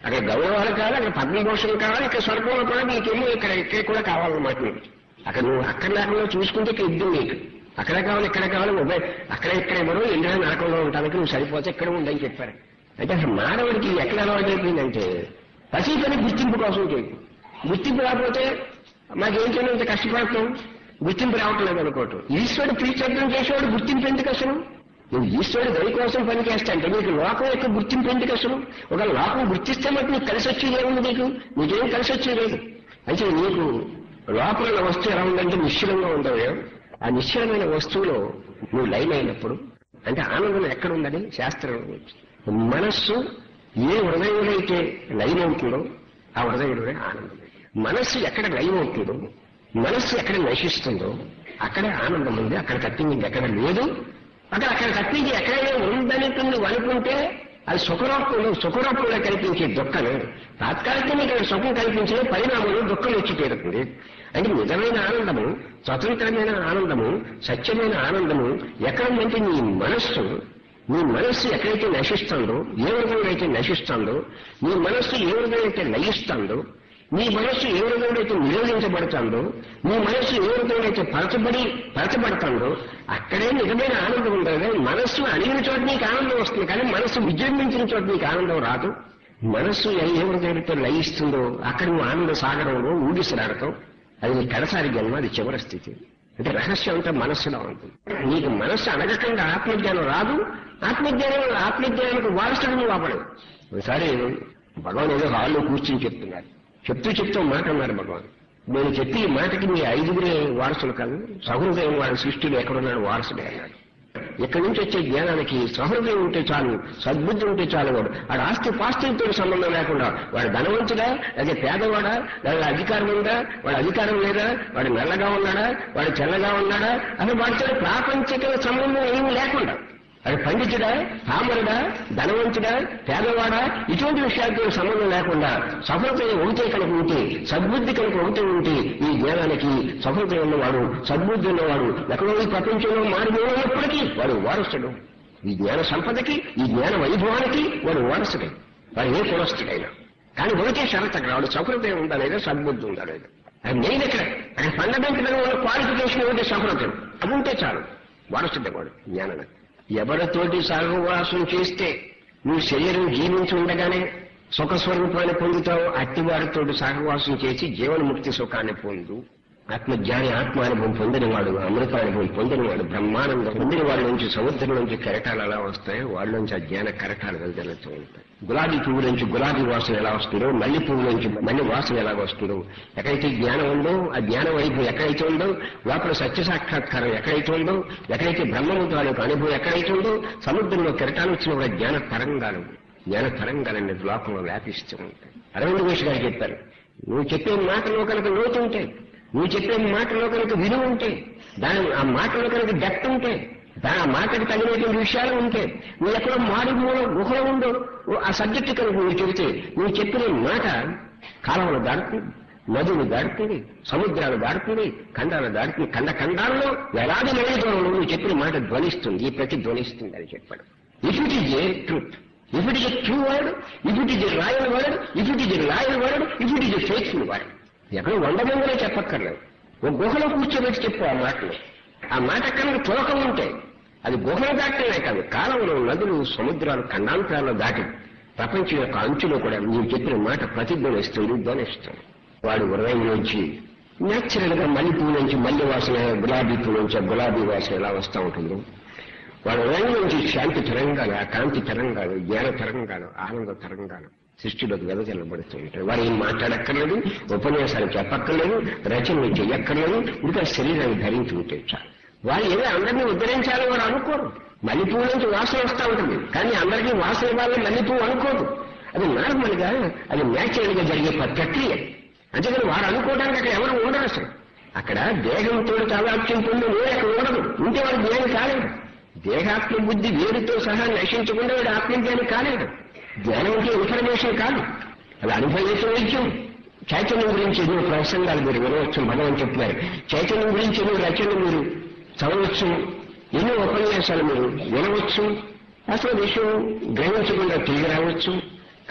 అక్కడ గౌరవాలు కావాలి అక్కడ పద్మభూషణం కావాలి ఇక్కడ స్వర్గంలో కూడా నీకేమో ఇక్కడ ఇక్కడ కూడా కావాలన్నమాట నీకు అక్కడ నువ్వు అక్కడ లేకుండా చూసుకుంటే ఇక్కడ ఇద్దరు నీకు అక్కడ కావాలి ఇక్కడ కావాలి ఉభయ అక్కడ ఇక్కడ ఎవరు ఇండియా నరకంలో ఉండడానికి నువ్వు సరిపోతే ఇక్కడ ఉండని చెప్పారు అంటే అసలు మానవుడికి ఎక్కడ అలవాటు అయిపోయిందంటే పసి పని గుర్తింపు కోసం చేయకు గుర్తింపు రాకపోతే మాకేం చేయడం ఇంత కష్టపడతాం గుర్తింపు రావట్లేదు అనుకోవటం ఈశ్వరుడు ప్రీచర్దం చేసేవాడు గుర్తింపు ఎందుకు అసలు నువ్వు ఈశ్వరుడు దయ కోసం పని చేస్తా అంటే నీకు లోకం యొక్క గుర్తింపు ఎందుకు అసలు ఒక లోకం గుర్తిస్తే మటు నీకు కలిసి వచ్చేది ఏముంది నీకు నీకేం కలిసి వచ్చేది లేదు అయితే నీకు లోపల ఉన్న వస్తువు ఎలా ఉందంటే నిశ్చలంగా ఉండవు ఆ నిశ్చలమైన వస్తువులో నువ్వు లైన్ అయినప్పుడు అంటే ఆనందం ఎక్కడ ఉందని శాస్త్రం మనస్సు ఏ హృదయంలో అయితే లైన్ అవుతుందో ఆ హృదయంలోనే ఆనందం మనస్సు ఎక్కడ లైన్ అవుతుందో మనస్సు ఎక్కడ నశిస్తుందో అక్కడే ఆనందం ఉంది అక్కడ తప్పింది ఎక్కడ లేదు అక్కడ అక్కడ తప్పించి ఎక్కడైనా ఉందని నువ్వు అనుకుంటే అది సుఖరూపంలో సుఖరూపంలో కల్పించే దుఃఖమే తాత్కాలికంగా ఇక్కడ సుఖం కల్పించిన పరిణామంలో దుఃఖం వచ్చి తీరుతుంది అంటే నిజమైన ఆనందము స్వతంత్రమైన ఆనందము సత్యమైన ఆనందము ఎక్కడుందంటే నీ మనస్సు నీ మనస్సు ఎక్కడైతే నశిస్తుందో ఏ వర్గంలో అయితే నశిస్తుందో నీ మనస్సు ఏ వర్గంలో అయితే లయిస్తుందో నీ మనస్సు ఏ వర్గంలో అయితే నిరోధించబడుతుందో నీ మనస్సు ఏ వర్గంలో అయితే పరచబడి పరచబడుతుందో అక్కడే నిజమైన ఆనందం ఉంటుంది మనస్సు అడిగిన చోట నీకు ఆనందం వస్తుంది కానీ మనస్సు విజృంభించిన చోట నీకు ఆనందం రాదు మనస్సు ఏ వర్గంలో లయిస్తుందో అక్కడ నువ్వు ఆనంద సాగరంలో ఊగిసలాడతావు అది నీ కడసారి జన్మ అది చివరి స్థితి అంటే రహస్యం అంతా మనస్సులో ఉంటుంది నీకు మనస్సు అడగకుండా ఆత్మజ్ఞానం రాదు ఆత్మజ్ఞానం ఆత్మజ్ఞానానికి వారసుడు నువ్వు అవ్వలేదు ఒకసారి భగవాన్ ఏదో హాల్లో కూర్చుని చెప్తున్నారు చెప్తూ చెప్తూ మాట అన్నారు భగవాన్ నేను చెప్పి ఈ మాటకి మీ ఐదుగురే వారసులు కాదు సహృదయం వారి సృష్టిలో ఎక్కడున్నాడు వారసుడే అన్నాడు ఇక్కడి నుంచి వచ్చే జ్ఞానానికి సహృదయం ఉంటే చాలు సద్బుద్ధి ఉంటే చాలు వాడు వాడు ఆస్తి పాస్తులతో సంబంధం లేకుండా వాడు ధనవంతుడా లేదా పేదవాడా లేదా అధికారం ఉందా వాడు అధికారం లేదా వాడు నల్లగా ఉన్నాడా వాడు తెల్లగా ఉన్నాడా అసలు వాడితో ప్రాపంచిక సంబంధం ఏమీ లేకుండా అది పండితుడా పామరుడా ధనవంతుడా పేదవాడా ఇటువంటి విషయాలతో సంబంధం లేకుండా సఫలతయం ఒకటే కనుక ఉంటే సద్బుద్ధి కనుక ఒకటే ఉంటే ఈ జ్ఞానానికి సఫలత ఉన్నవాడు సద్బుద్ధి ఉన్నవాడు ఎక్కడో ఈ ప్రపంచంలో మారిపోయినప్పటికీ వాడు వారసుడు ఈ జ్ఞాన సంపదకి ఈ జ్ఞాన వైభవానికి వాడు వారసుడే వాడు ఏ కులస్తుడైనా కానీ ఒకటే షరత్ అక్కడ వాడు సఫలత ఉందా లేదా సద్బుద్ధి ఉందా లేదా అది మెయిన్ ఇక్కడ అక్కడ ఫండమెంటల్ ఉన్న క్వాలిఫికేషన్ ఒకటి సఫలతం అది ఉంటే చాలు వారసుడే వాడు జ్ఞానానికి ఎవరితోటి సహవాసం చేస్తే నువ్వు శరీరం జీవించి ఉండగానే సుఖ స్వరూపాన్ని పొందుతావు అట్టివారితోటి సహవాసం చేసి జీవనముక్తి సుఖాన్ని పొందు ఆత్మజ్ఞాని ఆత్మానుభవం పొందినవాడు అమృతానుభవం పొందినవాడు బ్రహ్మానందం పొందిన వాళ్ళ నుంచి సముద్రం నుంచి కెరటాలు ఎలా వస్తాయో వాళ్ళ నుంచి ఆ జ్ఞాన కెరటాలు వెళ్తూ ఉంటాయి గులాబీ పువ్వు నుంచి గులాబీ వాసన ఎలా వస్తుందో మల్లి పువ్వు నుంచి మల్లి వాసన ఎలా వస్తుందో ఎక్కడైతే జ్ఞానం ఉందో ఆ జ్ఞాన వైపు ఎక్కడైతే ఉందో లోపల సత్య సాక్షాత్కారం ఎక్కడైతే ఉందో ఎక్కడైతే బ్రహ్మముద్ర యొక్క అనుభవం ఎక్కడైతే ఉందో సముద్రంలో కెరటాలు వచ్చిన ఒక జ్ఞాన తరంగాలు జ్ఞాన తరంగాలన్నీ లోకంలో వ్యాపిస్తూ ఉంటాయి అరవింద్ ఘోష్ గారు చెప్పారు నువ్వు చెప్పే మాటలో కనుక లోతు ఉంటాయి నువ్వు చెప్పే మాటలో కనుక విలువ ఉంటే దాని ఆ మాటలో కనుక డెప్త్ ఉంటే దాని ఆ మాటకు తగినటువంటి విషయాలు ఉంటే నువ్వు ఎక్కడో మాడి మూల గుహలో ఉందో ఆ సబ్జెక్ట్ కనుక నువ్వు చెబితే నువ్వు చెప్పిన మాట కాలంలో దాడుతుంది నదులు దాడుతుంది సముద్రాలు దాడుతుంది ఖండాలు దాడుతుంది ఖండ ఖండాల్లో వేలాది మైళ్ళ దూరంలో నువ్వు చెప్పిన మాట ధ్వనిస్తుంది ఈ ప్రతి ధ్వనిస్తుంది అని చెప్పాడు if it is a truth if it is a true word if it is a royal word if it is a loyal word if it is a faithful word ఎక్కడో వంద మందిలో చెప్పక్కర్లేదు ఓ గుహలో కూర్చోబెట్టి చెప్పు ఆ మాటలు ఆ మాట కనుక తోకం ఉంటే అది గుహలు దాటమే కాదు కాలంలో నదులు సముద్రాలు ఖండాంతరాల్లో దాటి ప్రపంచం యొక్క అంచులో కూడా నీవు చెప్పిన మాట ప్రతిధ్వనిస్తుంది ధ్వనిస్తుంది వాడు హృదయంలోంచి న్యాచురల్ గా మల్లె పువ్వు నుంచి మల్లె వాసన గులాబీ పువ్వు నుంచి ఆ గులాబీ వాసన ఎలా వస్తూ ఉంటుందో వాడు హృదయం నుంచి శాంతి తరంగాలు ఆ కాంతి తరంగాలు జ్ఞాన తరంగాలు ఆనంద తరంగాలు సృష్టిలోకి వెదజల్లబడుతూ ఉంటాయి వారు ఏం మాట్లాడక్కర్లేదు ఉపన్యాసాలు చెప్పక్కర్లేదు రచనలు చెయ్యక్కర్లేదు ఇంకా శరీరాన్ని ధరించి ఉంటే చాలు వారు ఏదో అందరినీ ఉద్ధరించాలని వారు అనుకోరు మల్లెపువ్వు నుంచి వాసన వస్తూ ఉంటుంది కానీ అందరికీ వాసన ఇవ్వాలని మల్లెపువ్వు అనుకోదు అది నార్మల్ గా అది న్యాచురల్ గా జరిగే ప్రక్రియ అంతేకాని వారు అనుకోవడానికి అక్కడ ఎవరు ఉండరు అసలు అక్కడ దేహంతో తాదాత్యం పొంది వేరే అక్కడ ఉండదు ఉంటే వాడు జ్ఞాని కాలేదు దేహాత్మ బుద్ధి వేరుతో సహా నశించకుండా వాడు ఆత్మజ్ఞాని కాలేడు జ్ఞానం అంటే ఇన్ఫర్మేషన్ కాదు అది అనుభవించిన విద్యం చైతన్యం గురించి ఎన్నో ప్రసంగాలు మీరు వినవచ్చు భగవాన్ చెప్తున్నారు చైతన్యం గురించి ఎన్నో రచనలు మీరు చదవచ్చు ఎన్నో ఉపన్యాసాలు మీరు వినవచ్చు అసలు విషయం గ్రహించకుండా తిరిగి రావచ్చు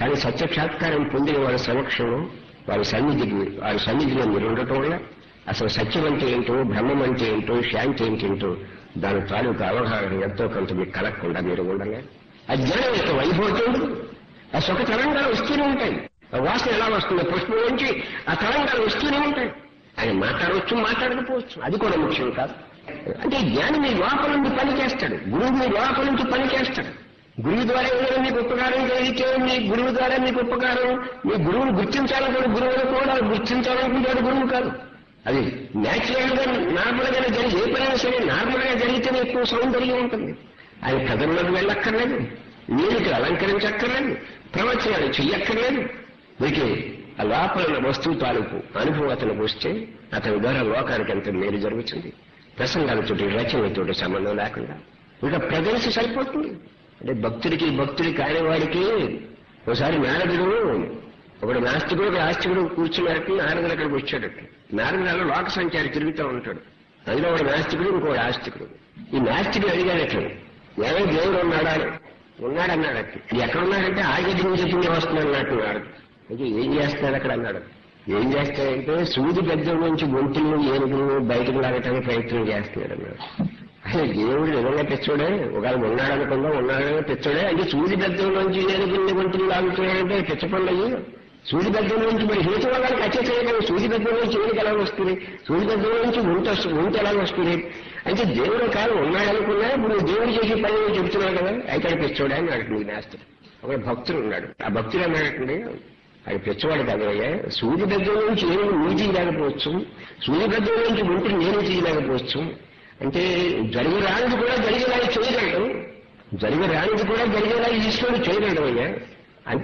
కానీ సత్యక్షాత్కారం పొందిన వారి సమక్షంలో వారి సన్నిధికి వారి సన్నిధిలో మీరు ఉండటం వల్ల అసలు సత్యం అంటే ఏంటో బ్రహ్మం అంటే ఏంటో శాంతి ఏంటేంటో దాని తాలూకు అవగాహన ఎంతో కొంత మీకు కలగకుండా మీరు ఉండలే ఆ జ్ఞానం యొక్క వైభవతం ఆ సుఖ తరంగాలు వస్తూనే ఉంటాయి ఆ వాసన ఎలా వస్తుంది పుష్పం నుంచి ఆ తరంగాలు వస్తూనే ఉంటాయి ఆయన మాట్లాడవచ్చు మాట్లాడకపోవచ్చు అది కూడా ముఖ్యం కాదు అంటే జ్ఞాని మీ లోపల నుండి పని చేస్తాడు గురువు మీ లోపల నుంచి పని చేస్తాడు గురువు ద్వారా ఏదైనా మీకు ఉపకారం కలిగితే మీ గురువు ద్వారా మీకు ఉపకారం మీ గురువును గుర్తించాలనుకున్న గురువును కూడా గుర్తించాలనుకుంటాడు గురువు కాదు అది న్యాచురల్ గా నార్మల్ గా జరిగి ఏ పనైనా సరే నార్మల్ గా జరిగితేనే ఎక్కువ సౌందర్యం ఉంటుంది ఆయన కథల్లోకి వెళ్ళక్కర్లేదు నీళ్ళకి అలంకరించక్కర్లేదు ప్రవచనాలు చెయ్యక్కర్లేదు వీటికి ఆ లోపల ఉన్న వస్తువు తాలూకు అనుభవం అతనికి వస్తే అతని ద్వారా లోకానికి ఎంత మేలు జరుగుతుంది ప్రసంగాలతోటి రచనలతోటి సంబంధం లేకుండా ఇంకా ప్రజలసి సరిపోతుంది అంటే భక్తుడికి భక్తుడి కాని వాడికి ఒకసారి నారదుడు ఒకడు నాస్తికుడు ఒక ఆస్తికుడు కూర్చున్నట్టు నారదుడు అక్కడికి వచ్చాడట నారదుడు లోక సంచారి తిరుగుతూ ఉంటాడు అందులో ఒక నాస్తికుడు ఇంకోటి ఆస్తికుడు ఈ నాస్తికుడు అడిగాడట ఏమో దేవుడు ఉన్నాడా అని ఉన్నాడన్నాడట ఎక్కడున్నాడంటే ఆగడి నుంచి చెప్పింది వస్తుంది అన్నట్టు నారదు అయితే ఏం చేస్తాడు అక్కడ అన్నాడు ఏం చేస్తాడంటే సూది పెద్ద నుంచి గొంతులను ఏనుగులను బయటకు లాగటానికి ప్రయత్నం చేస్తున్నాడు అన్నాడు అసలు దేవుడు నిజంగా తెచ్చాడే ఒకవేళ ఉన్నాడు అనుకుందాం ఉన్నాడని తెచ్చాడే అంటే సూది పెద్ద నుంచి ఏనుగుల్ని గొంతులు లాగుతున్నాడంటే తెచ్చపండి సూది పెద్ద నుంచి మరి హేతు వాళ్ళకి అచ్చేసేయడం సూది పెద్ద నుంచి ఏనుగు ఎలా వస్తుంది సూది పెద్ద నుంచి గుంట గుంట ఎలా వస్తుంది అంటే దేవుడు కాదు ఉన్నాడనుకున్నా ఇప్పుడు నువ్వు దేవుడు చేసే పని నువ్వు చెబుతున్నావు కదా అయితే అది తెచ్చాడా అని అడుగుతుంది నాస్తి ఒక భక్తుడు ఉన్నాడు ఆ భక్తుడు అన్నాడంటే అది పెచ్చవాడు కాదయ్యా సూర్య దగ్గర నుంచి ఏమి నువ్వు తీయలేకపోవచ్చు సూర్య దగ్గర నుంచి ఒంటిని నేను తీయలేకపోవచ్చు అంటే జరిగిరానిది కూడా జరిగేలాగా చేయగలడు జరిగిరానిది కూడా జరిగేలా ఈశ్వరుడు చేయగలడు అయ్యా అంటే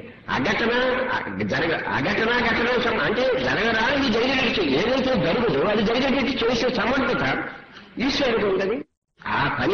అఘటన జరగ అఘటన ఘటన సమ- అంటే జరగరానిది జరిగేటట్టు చేయి. ఏదైతే జరగదో అది జరిగేటట్టు చేసే సమర్థత ఈశ్వరుడు ఉన్నది ఆ పని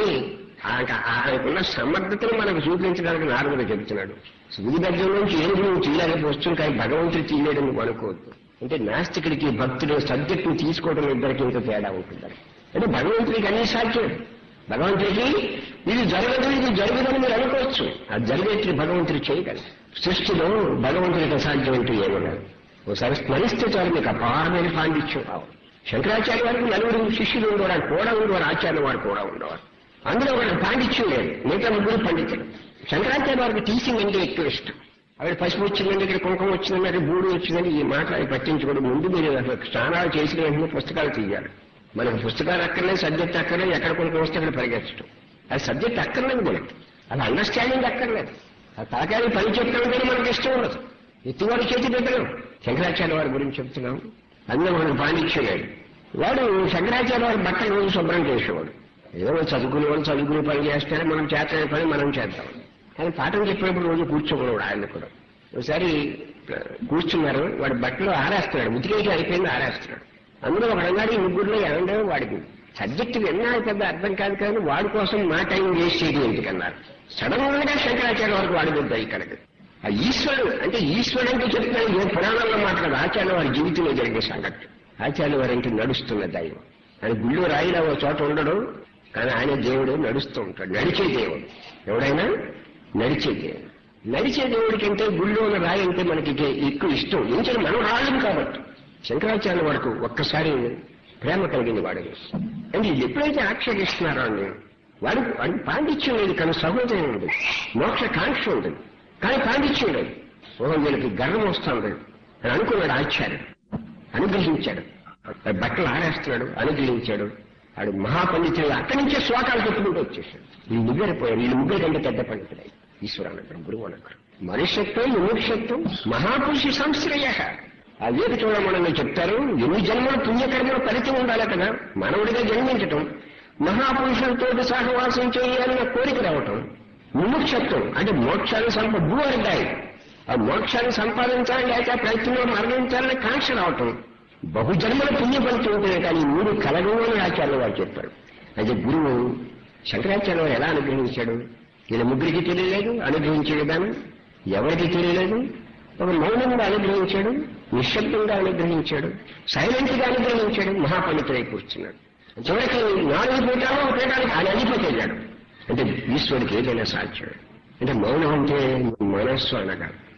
ఆ- ఆయనకున్న సమర్థతను మనకు చూపించడానికి నారదుడు చెబుతున్నాడు సూది దగ్గర నుంచి ఏనుగు నువ్వు తీయలేకపోవచ్చు కానీ భగవంతుడు తీయలేడు నువ్వు అనుకోవద్దు అంటే నాస్తికుడికి భక్తుడు సబ్జెక్టుని తీసుకోవడం ఇద్దరికి ఇంత తేడా ఉంటుంది అంటే భగవంతుడికి అన్ని సాధ్యం భగవంతుడికి ఇది జరగదు ఇది జరగదని మీరు అనుకోవచ్చు అది జరిగేట్లు భగవంతుడు చేయగలరు సృష్టిలో భగవంతుడికి అసాధ్యం అంటూ ఏమన్నారు ఒకసారి స్మరిస్తే చాలు మీకు అపారమైన పాండిత్యం రావు శంకరాచార్య వారికి నలుగురు శిష్యులు ఉండేవారు కూడా ఉండేవారు ఆచార్య వారు కూడా ఉండేవారు అందులో ఒకటి పాండిత్యం లేదు మిగతా ముగ్గురు పండితులు శంకరాచార్య వారికి టీచింగ్ అంటే ఎక్కువ ఇష్టం ఆవిడ పసుపు వచ్చిందండి ఇక్కడ కుంకుమ వచ్చిందండి బూడు వచ్చిందని ఈ మాటలు పట్టించుకోవడం ముందు మీరు అసలు స్నానాలు చేసిన వెంటనే పుస్తకాలు తీయాలి మనకు పుస్తకాలు అక్కర్లేదు సబ్జెక్ట్ అక్కర్లేదు ఎక్కడ కుంకుమ వస్తే అక్కడ పరిగెత్తడం అది సబ్జెక్ట్ అక్కర్లేదు మనకి అది అండర్స్టాండింగ్ అక్కర్లేదు ఆ తలకాయని పని చెప్తామంటే మనకి ఇష్టం ఉండదు ఎత్తువాడు చేతి పెట్టడం శంకరాచార్య వారి గురించి చెప్తున్నాం అందులో మనకు పాండిత్యం లేదు వాడు శంకరాచార్య వారి బట్టలు రోజు శుభ్రం చేసేవాడు ఏదో చదువుకునే వాళ్ళు చదువుకునే పని చేస్తే మనం చేతనే పని మనం చేద్దాం ఆయన పాఠం చెప్పినప్పుడు రోజు కూర్చోకూడదు ఆయన కూడా ఒకసారి కూర్చున్నారు వాడి బట్టలు ఆరేస్తున్నాడు ఉతికేసి అయిపోయింది ఆరేస్తున్నాడు అందులో ఒక అన్నాడు ఈ ముగ్గురులో ఏమంటే వాడికి సబ్జెక్టు విన్నా పెద్ద అర్థం కాదు కానీ వాడి కోసం మా టైం వేస్ట్ చేయడం ఎందుకన్నారు సడన్ గా శంకరాచార్య వరకు వాడి బుద్ధి ఇక్కడికి ఆ ఈశ్వరుడు అంటే ఈశ్వరుడు అంటే చెప్తున్నాడు ఏ పురాణంలో మాట్లాడు ఆచార్య వారి జీవితంలో జరిగే సంగతి ఆచార్య వారి ఇంటి నడుస్తున్న దైవం ఆయన గుళ్ళు రాయిలో ఒక చోట ఉండడు కానీ ఆయన దేవుడు నడుస్తూ ఉంటాడు నడిచే దేవుడు ఎవడైనా నడిచే దేవుడు నడిచే దేవుడి కంటే గుళ్ళో ఉన్న రాయి అంటే మనకి ఇక- ఎక్కువ ఇష్టం ఎందుకంటే మనం రాలేం కాబట్టి శంకరాచార్య వాడికి ఒక్కసారి ప్రేమ కలిగింది వాడికి అంటే ఎప్పుడైతే ఆక్షేపిస్తున్నారో అండి వాడి వాడికి పాండిత్యం లేదు కానీ సహోదయం ఉంది మోక్ష కాంక్ష ఉంటుంది కానీ పాండిత్యం లేదు ఓహో వీళ్ళకి గర్వం వస్తుంది అని అనుకున్నాడు ఆచార్యుడు అనుగ్రహించాడు వాడి బట్టలు ఆరేస్తున్నాడు అనుగ్రహించాడు వాడు మహాపండితుడు అక్కడి నుంచే శ్లోకాలు చెప్పుకుంటూ వచ్చేసాడు వీళ్ళు ముగ్గురిపోయారు వీళ్ళు ముగ్గురు కంటే పెద్ద పండితులై ఈశ్వరానందరం గురువు అనగారు మనుష్యత్వం ముముక్షత్వం మహాపురుషి సంశ్రయ ఆ వేద చూడమని చెప్తారు ఎన్ని జన్మలు పుణ్యకర్మలు ఫలితం ఉండాలి కదా మనవుడిగా జన్మించటం మహాపురుషులతో సహవాసం చేయాలన్న కోరిక రావటం ముముక్షత్వం అంటే మోక్షాన్ని సంప భూ అరిదాయి ఆ మోక్షాన్ని సంపాదించాలని లేక ఆ ప్రయత్నంలో మరణించాలని కాంక్ష రావటం బహుజన్మల పుణ్య ఫలితం ఉంటుంది కానీ ఈ మూడు కలగవు అని ఆచార్య వారు చెప్పారు అయితే గురువు శంకరాచార్య వారు ఎలా అనుగ్రహించాడు ఈయన ముగ్గురికి తెలియలేదు అనుగ్రహించే విధానం ఎవరికి తెలియలేదు ఒక మౌనంగా అనుగ్రహించాడు నిశ్శబ్దంగా అనుగ్రహించాడు సైలెంట్ గా అనుగ్రహించాడు మహాపండితుడై కూర్చున్నాడు చివరికి నాలుగు పీఠాలు ఒక పీఠానికి ఆయన అధిపతి అయ్యాడు అంటే ఈశ్వరుడికి ఏదైనా సాధ్యం అంటే మౌనం అంటే మనస్సు అనగా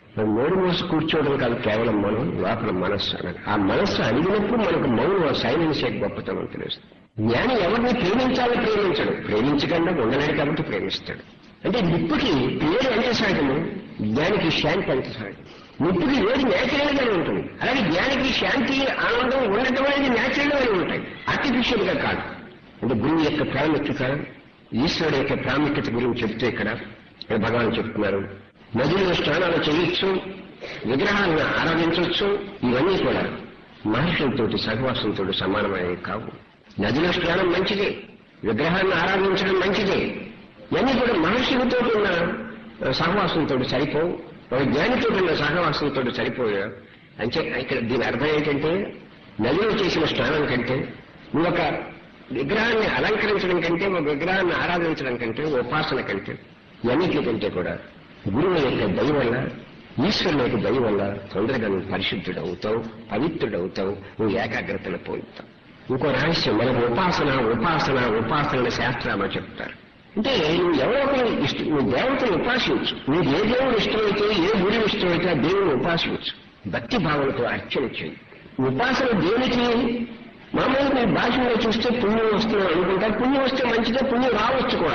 మరి నోరు మూసి కూర్చోవడం కాదు కేవలం మనం లోపల మనస్సు అన్నది ఆ మనస్సు అడిగినప్పుడు మనకు మౌనం సైలెన్స్ యొక్క గొప్పతనం తెలుస్తుంది జ్ఞాని ఎవరిని ప్రేమించాలని ప్రేమించడు ప్రేమించకుండా ఉండలేడు కాబట్టి ప్రేమిస్తాడు అంటే నిప్పుకి పేరు అంటే సహజము జ్ఞానికి శాంతి అంటే సహజం నిప్పుకి వేడి నేచురల్ గానే ఉంటుంది అలాగే జ్ఞానికి శాంతి ఆనందం ఉండటం అనేది నేచురల్ గానే ఉంటాయి ఆర్టిఫిషియల్ గా కాదు అంటే గురువు యొక్క ప్రాముఖ్యత ఈశ్వరుడు యొక్క ప్రాముఖ్యత గురించి చెప్తే ఇక్కడ ఇక్కడ భగవాన్ చెప్తున్నారు నదుల్లో స్నానాలు చేయొచ్చు విగ్రహాలను ఆరాధించవచ్చు ఇవన్నీ కూడా మహర్షులతో సహవాసంతో సమానమైనవి కావు నదిలో స్నానం మంచిదే విగ్రహాన్ని ఆరాధించడం మంచిదే ఇవన్నీ కూడా మహర్షులతో ఉన్న సహవాసంతో సరిపోవు ఒక జ్ఞానితో ఉన్న సహవాసంతో సరిపోయా అంటే ఇక్కడ దీని అర్థం ఏంటంటే నదిలో చేసిన స్నానం కంటే నువ్వు ఒక విగ్రహాన్ని అలంకరించడం కంటే ఒక విగ్రహాన్ని ఆరాధించడం కంటే ఉపాసన కంటే ఇవన్నిటి కంటే కూడా గురువు యొక్క దయ వల్ల ఈశ్వరుని యొక్క దయ వల్ల తొందరగా నువ్వు పరిశుద్ధుడు అవుతావు పవిత్రుడు అవుతావు నువ్వు ఏకాగ్రతను పొందుతావు ఇంకో రహస్యం మనకు ఉపాసన ఉపాసన ఉపాసన శాస్త్రాలు చెప్తారు అంటే నువ్వు ఎవరో ఒకరు ఇష్టం నువ్వు దేవతను ఉపాసించు నీకు ఏ దేవుడు ఇష్టమైతే ఏ గురువు ఇష్టమైతే ఆ దేవుని ఉపాసించు భక్తి భావనతో అర్చన చేయి ఉపాసన దేనికి మామూలుగా మీ భాషలో చూస్తే పుణ్యం వస్తుంది అనుకుంటారు పుణ్యం వస్తే మంచిదే పుణ్యం రావచ్చు కూడా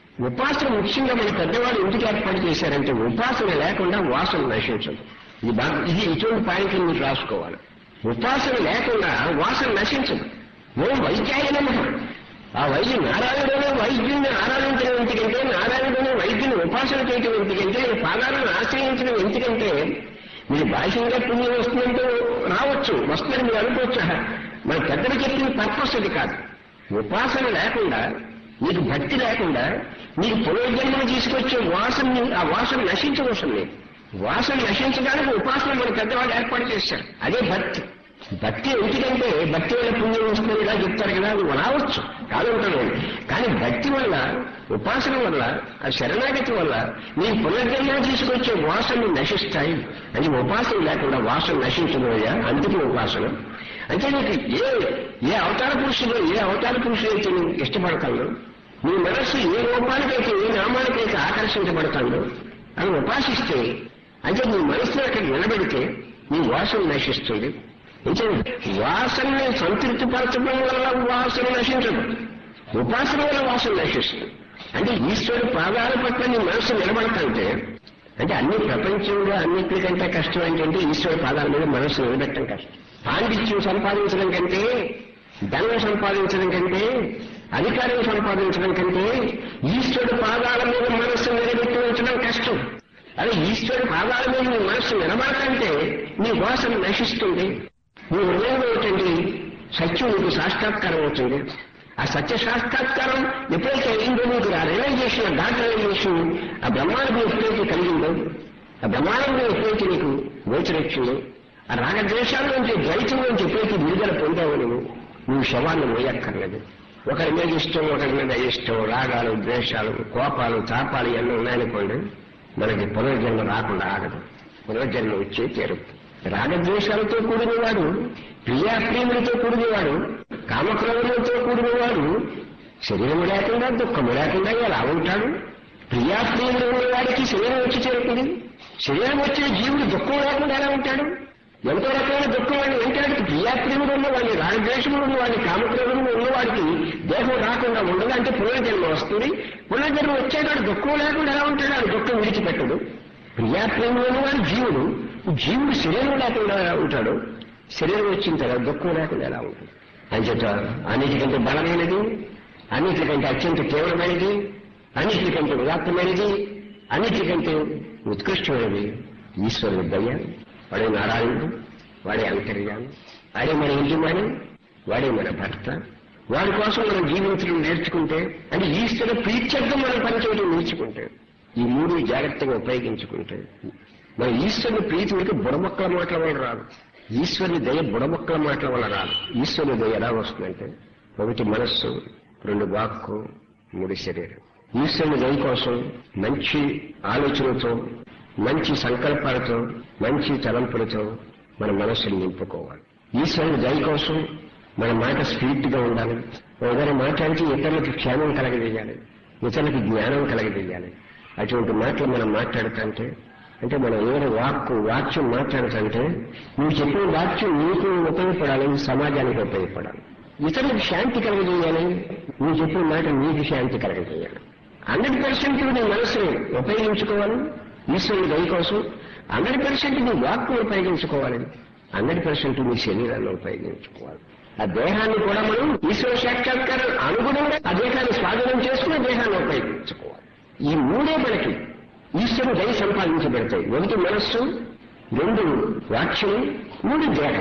ఉపాసన ముఖ్యంగా మన పెద్దవాళ్ళు ఎందుకు ఏర్పాటు చేశారంటే ఉపాసన లేకుండా వాసన నశించదు ఇది బాగా ఇది ఇటువంటి పాయింట్లు మీరు రాసుకోవాలి ఉపాసన లేకుండా వాసన నశించదు ఓ వైద్యాయ నమ్మకం ఆ వైద్య నారాయణుడనే వైద్యుని ఆరాధించడం ఎందుకంటే నారాయణుడనే వైద్యుని ఉపాసన చేయడం ఎందుకంటే పాదాలను ఆశ్రయించడం ఎందుకంటే మీరు బాహ్యంగా పుణ్యం వస్తుందంటే రావచ్చు వస్తుందని మీరు అనుకోవచ్చు మన పెద్దలు చెప్పిన పర్పస్ అది కాదు ఉపాసన లేకుండా నీకు భక్తి లేకుండా నీకు పునర్జన్మను తీసుకొచ్చే వాసనని ఆ వాసన నశించవలసిన లేదు వాసన నశించడానికి ఉపాసన మన పెద్దవాళ్ళు ఏర్పాటు చేశారు అదే భక్తి భక్తి ఎందుకంటే భక్తి వల్ల పుణ్యం వస్తుంది ఇలా చెప్తారు కదా అది రావచ్చు కాదంటాను కానీ భక్తి వల్ల ఉపాసన వల్ల ఆ శరణాగతి వల్ల నీ పునర్జన్మను తీసుకొచ్చే వాసనలు నశిస్తాయి అని ఉపాసన లేకుండా వాసన నశించబోయా అందుకే ఉపాసన అంటే నీకు ఏ ఏ అవతార పురుషులు ఏ అవతార పురుషులు అయితే నువ్వు ఇష్టపడతాను నీ మనస్సు ఏ రూపానికైతే ఏ నామానికైతే ఆకర్షించబడతాడో అది ఉపాసిస్తే అంటే నీ మనసులో అక్కడ నిలబెడితే నీ వాసన నశిస్తుంది అంటే వాసనని సంతృప్తిపరచడం వల్ల వాసన నశించదు ఉపాసన వల్ల వాసన నశిస్తుంది అంటే ఈశ్వరుడు పాదాల పట్ల నీ మనసు నిలబడతాంటే అంటే అన్ని ప్రపంచంలో అన్నింటికంటే కష్టం ఏంటంటే ఈశ్వరుడు పాదాల మీద మనసు నిలబెట్టడం కష్టం పాండిత్యం సంపాదించడం కంటే ధనం సంపాదించడం కంటే అధికారం సంపాదించడం కంటే ఈశ్వరుడు పాదాల మీద మనస్సు నిలబెట్టి ఉంచడం కష్టం అదే ఈశ్వరుడు పాదాల మీద నీ మనస్సు నిలబడకంటే నీ వాసన నశిస్తుంది నీ హృదయంలో ఏంటండి సత్యం నీకు సాక్షాత్కారం అవుతుంది ఆ సత్య సాక్షాత్కారం ఎప్పుడైతే అయిందో నీకు ఆ రియలైజేషన్ డాట్ రియలైజేషన్ ఆ బ్రహ్మాండం ఎప్పుడైతే కలిగిందో ఆ బ్రహ్మాండం ఎప్పుడైతే నీకు గోచరొచ్చిందో ఆ రాగద్వేషాల నుంచి ద్వైతం నుంచి ఎప్పుడైతే విడుదల పొందావో నువ్వు నువ్వు శవాన్ని మోయక్కర్లేదు ఒకరి మీద ఇష్టం ఒకరి మీద ఇష్టం రాగాలు ద్వేషాలు కోపాలు తాపాలు ఇవన్నీ ఉన్నాయనుకోండి మనకి పునర్జన్మ రాకుండా ఆగదు పునర్జన్మ వచ్చే తీరు రాగద్వేషాలతో కూడినవాడు ప్రియాప్రియులతో కూడినవాడు కామక్రములతో కూడినవాడు శరీరము లేకుండా దుఃఖము లేకుండా ఎలా ఉంటాడు ప్రియాప్రియులు ఉన్నవాడికి శరీరం వచ్చి చేరుతుంది శరీరం వచ్చిన జీవుడు దుఃఖం లేకుండా ఎలా ఉంటాడు ఎంతో రకమైన దుఃఖం వాడిని వెంటాడు ప్రియాప్రియుడు ఉన్నవాడిని రాగద్వేషములు ఉన్నవాడిని కామక్రములు ఉన్నవాడికి దేహం రాకుండా ఉండదు అంటే పునర్జన్మ వస్తుంది పునర్జన్మ వచ్చేవాడు దుఃఖం లేకుండా ఎలా ఉంటాడు ఆ దుఃఖం విడిచిపెట్టడు ప్రియాప్రేమ ఉన్నవాడు జీవుడు జీవుడు శరీరం లేకుండా ఎలా ఉంటాడు శరీరం వచ్చిన తర్వాత దుఃఖం లేకుండా ఎలా ఉంటుంది అంచేత అన్నిటికంటే బలమైనది అన్నిటికంటే అత్యంత తీవ్రమైనది అన్నిటికంటే ఉదాత్తమైనది అన్నిటికంటే ఉత్కృష్టమైనది ఈశ్వరుని దయ వాడే నారాయణుడు వాడే అంతర్యామి వాడే మన యజమాని వాడే మన భర్త వాడి కోసం మనం జీవించడం నేర్చుకుంటే అంటే ఈశ్వర ప్రీత్యర్థం మనం పనిచేయడం నేర్చుకుంటే ఈ మూడు జాగ్రత్తగా ఉపయోగించుకుంటే మన ఈశ్వరుని ప్రీతి వరకు బుడమొక్కల మాటల వల్ల రాదు ఈశ్వరుని దయ బుడమొక్కల మాటల వల్ల రాదు ఈశ్వరుని దయ ఎలా వస్తుందంటే ఒకటి మనస్సు రెండు వాక్కు మూడు శరీరం ఈశ్వరుని దయ కోసం మంచి ఆలోచనతో మంచి సంకల్పాలతో మంచి తలంపులతో మన మనస్సును నింపుకోవాలి ఈశ్వరుని దయ కోసం మన మాట స్పీడ్ గా ఉండాలి ఏదైనా మాట్లాడితే ఇతరులకు క్షేమం కలగజేయాలి ఇతరులకు జ్ఞానం కలగజేయాలి అటువంటి మాటలు మనం మాట్లాడుతుంటే అంటే మనం ఏదైనా వాక్కు వాక్యం మాట్లాడటంటే నువ్వు చెప్పిన వాక్యం నీకు ఉపయోగపడాలి సమాజానికి ఉపయోగపడాలి ఇతరులకు శాంతి కలగజేయాలి నువ్వు చెప్పిన మాట నీకు శాంతి కలగజేయాలి హండ్రెడ్ పర్సెంట్ నీ మనసుని ఉపయోగించుకోవాలి ఈశ్వరుని దయ కోసం హండ్రెడ్ పర్సెంట్ నీ వాక్కు ఉపయోగించుకోవాలి హండ్రెడ్ పర్సెంట్ నీ శరీరాన్ని ఉపయోగించుకోవాలి ఆ దేహాన్ని కూడా మనం ఈశ్వర సాక్షాత్కారం అనుగుణంగా ఆ దేహాన్ని స్వాధీనం చేసుకుని దేహాన్ని ఉపయోగించుకోవాలి ఈ మూడే మనకి ఈశ్వరుని దయ సంపాదించబడతాయి ఒకటి మనస్సు రెండు వాక్యం మూడు దేహం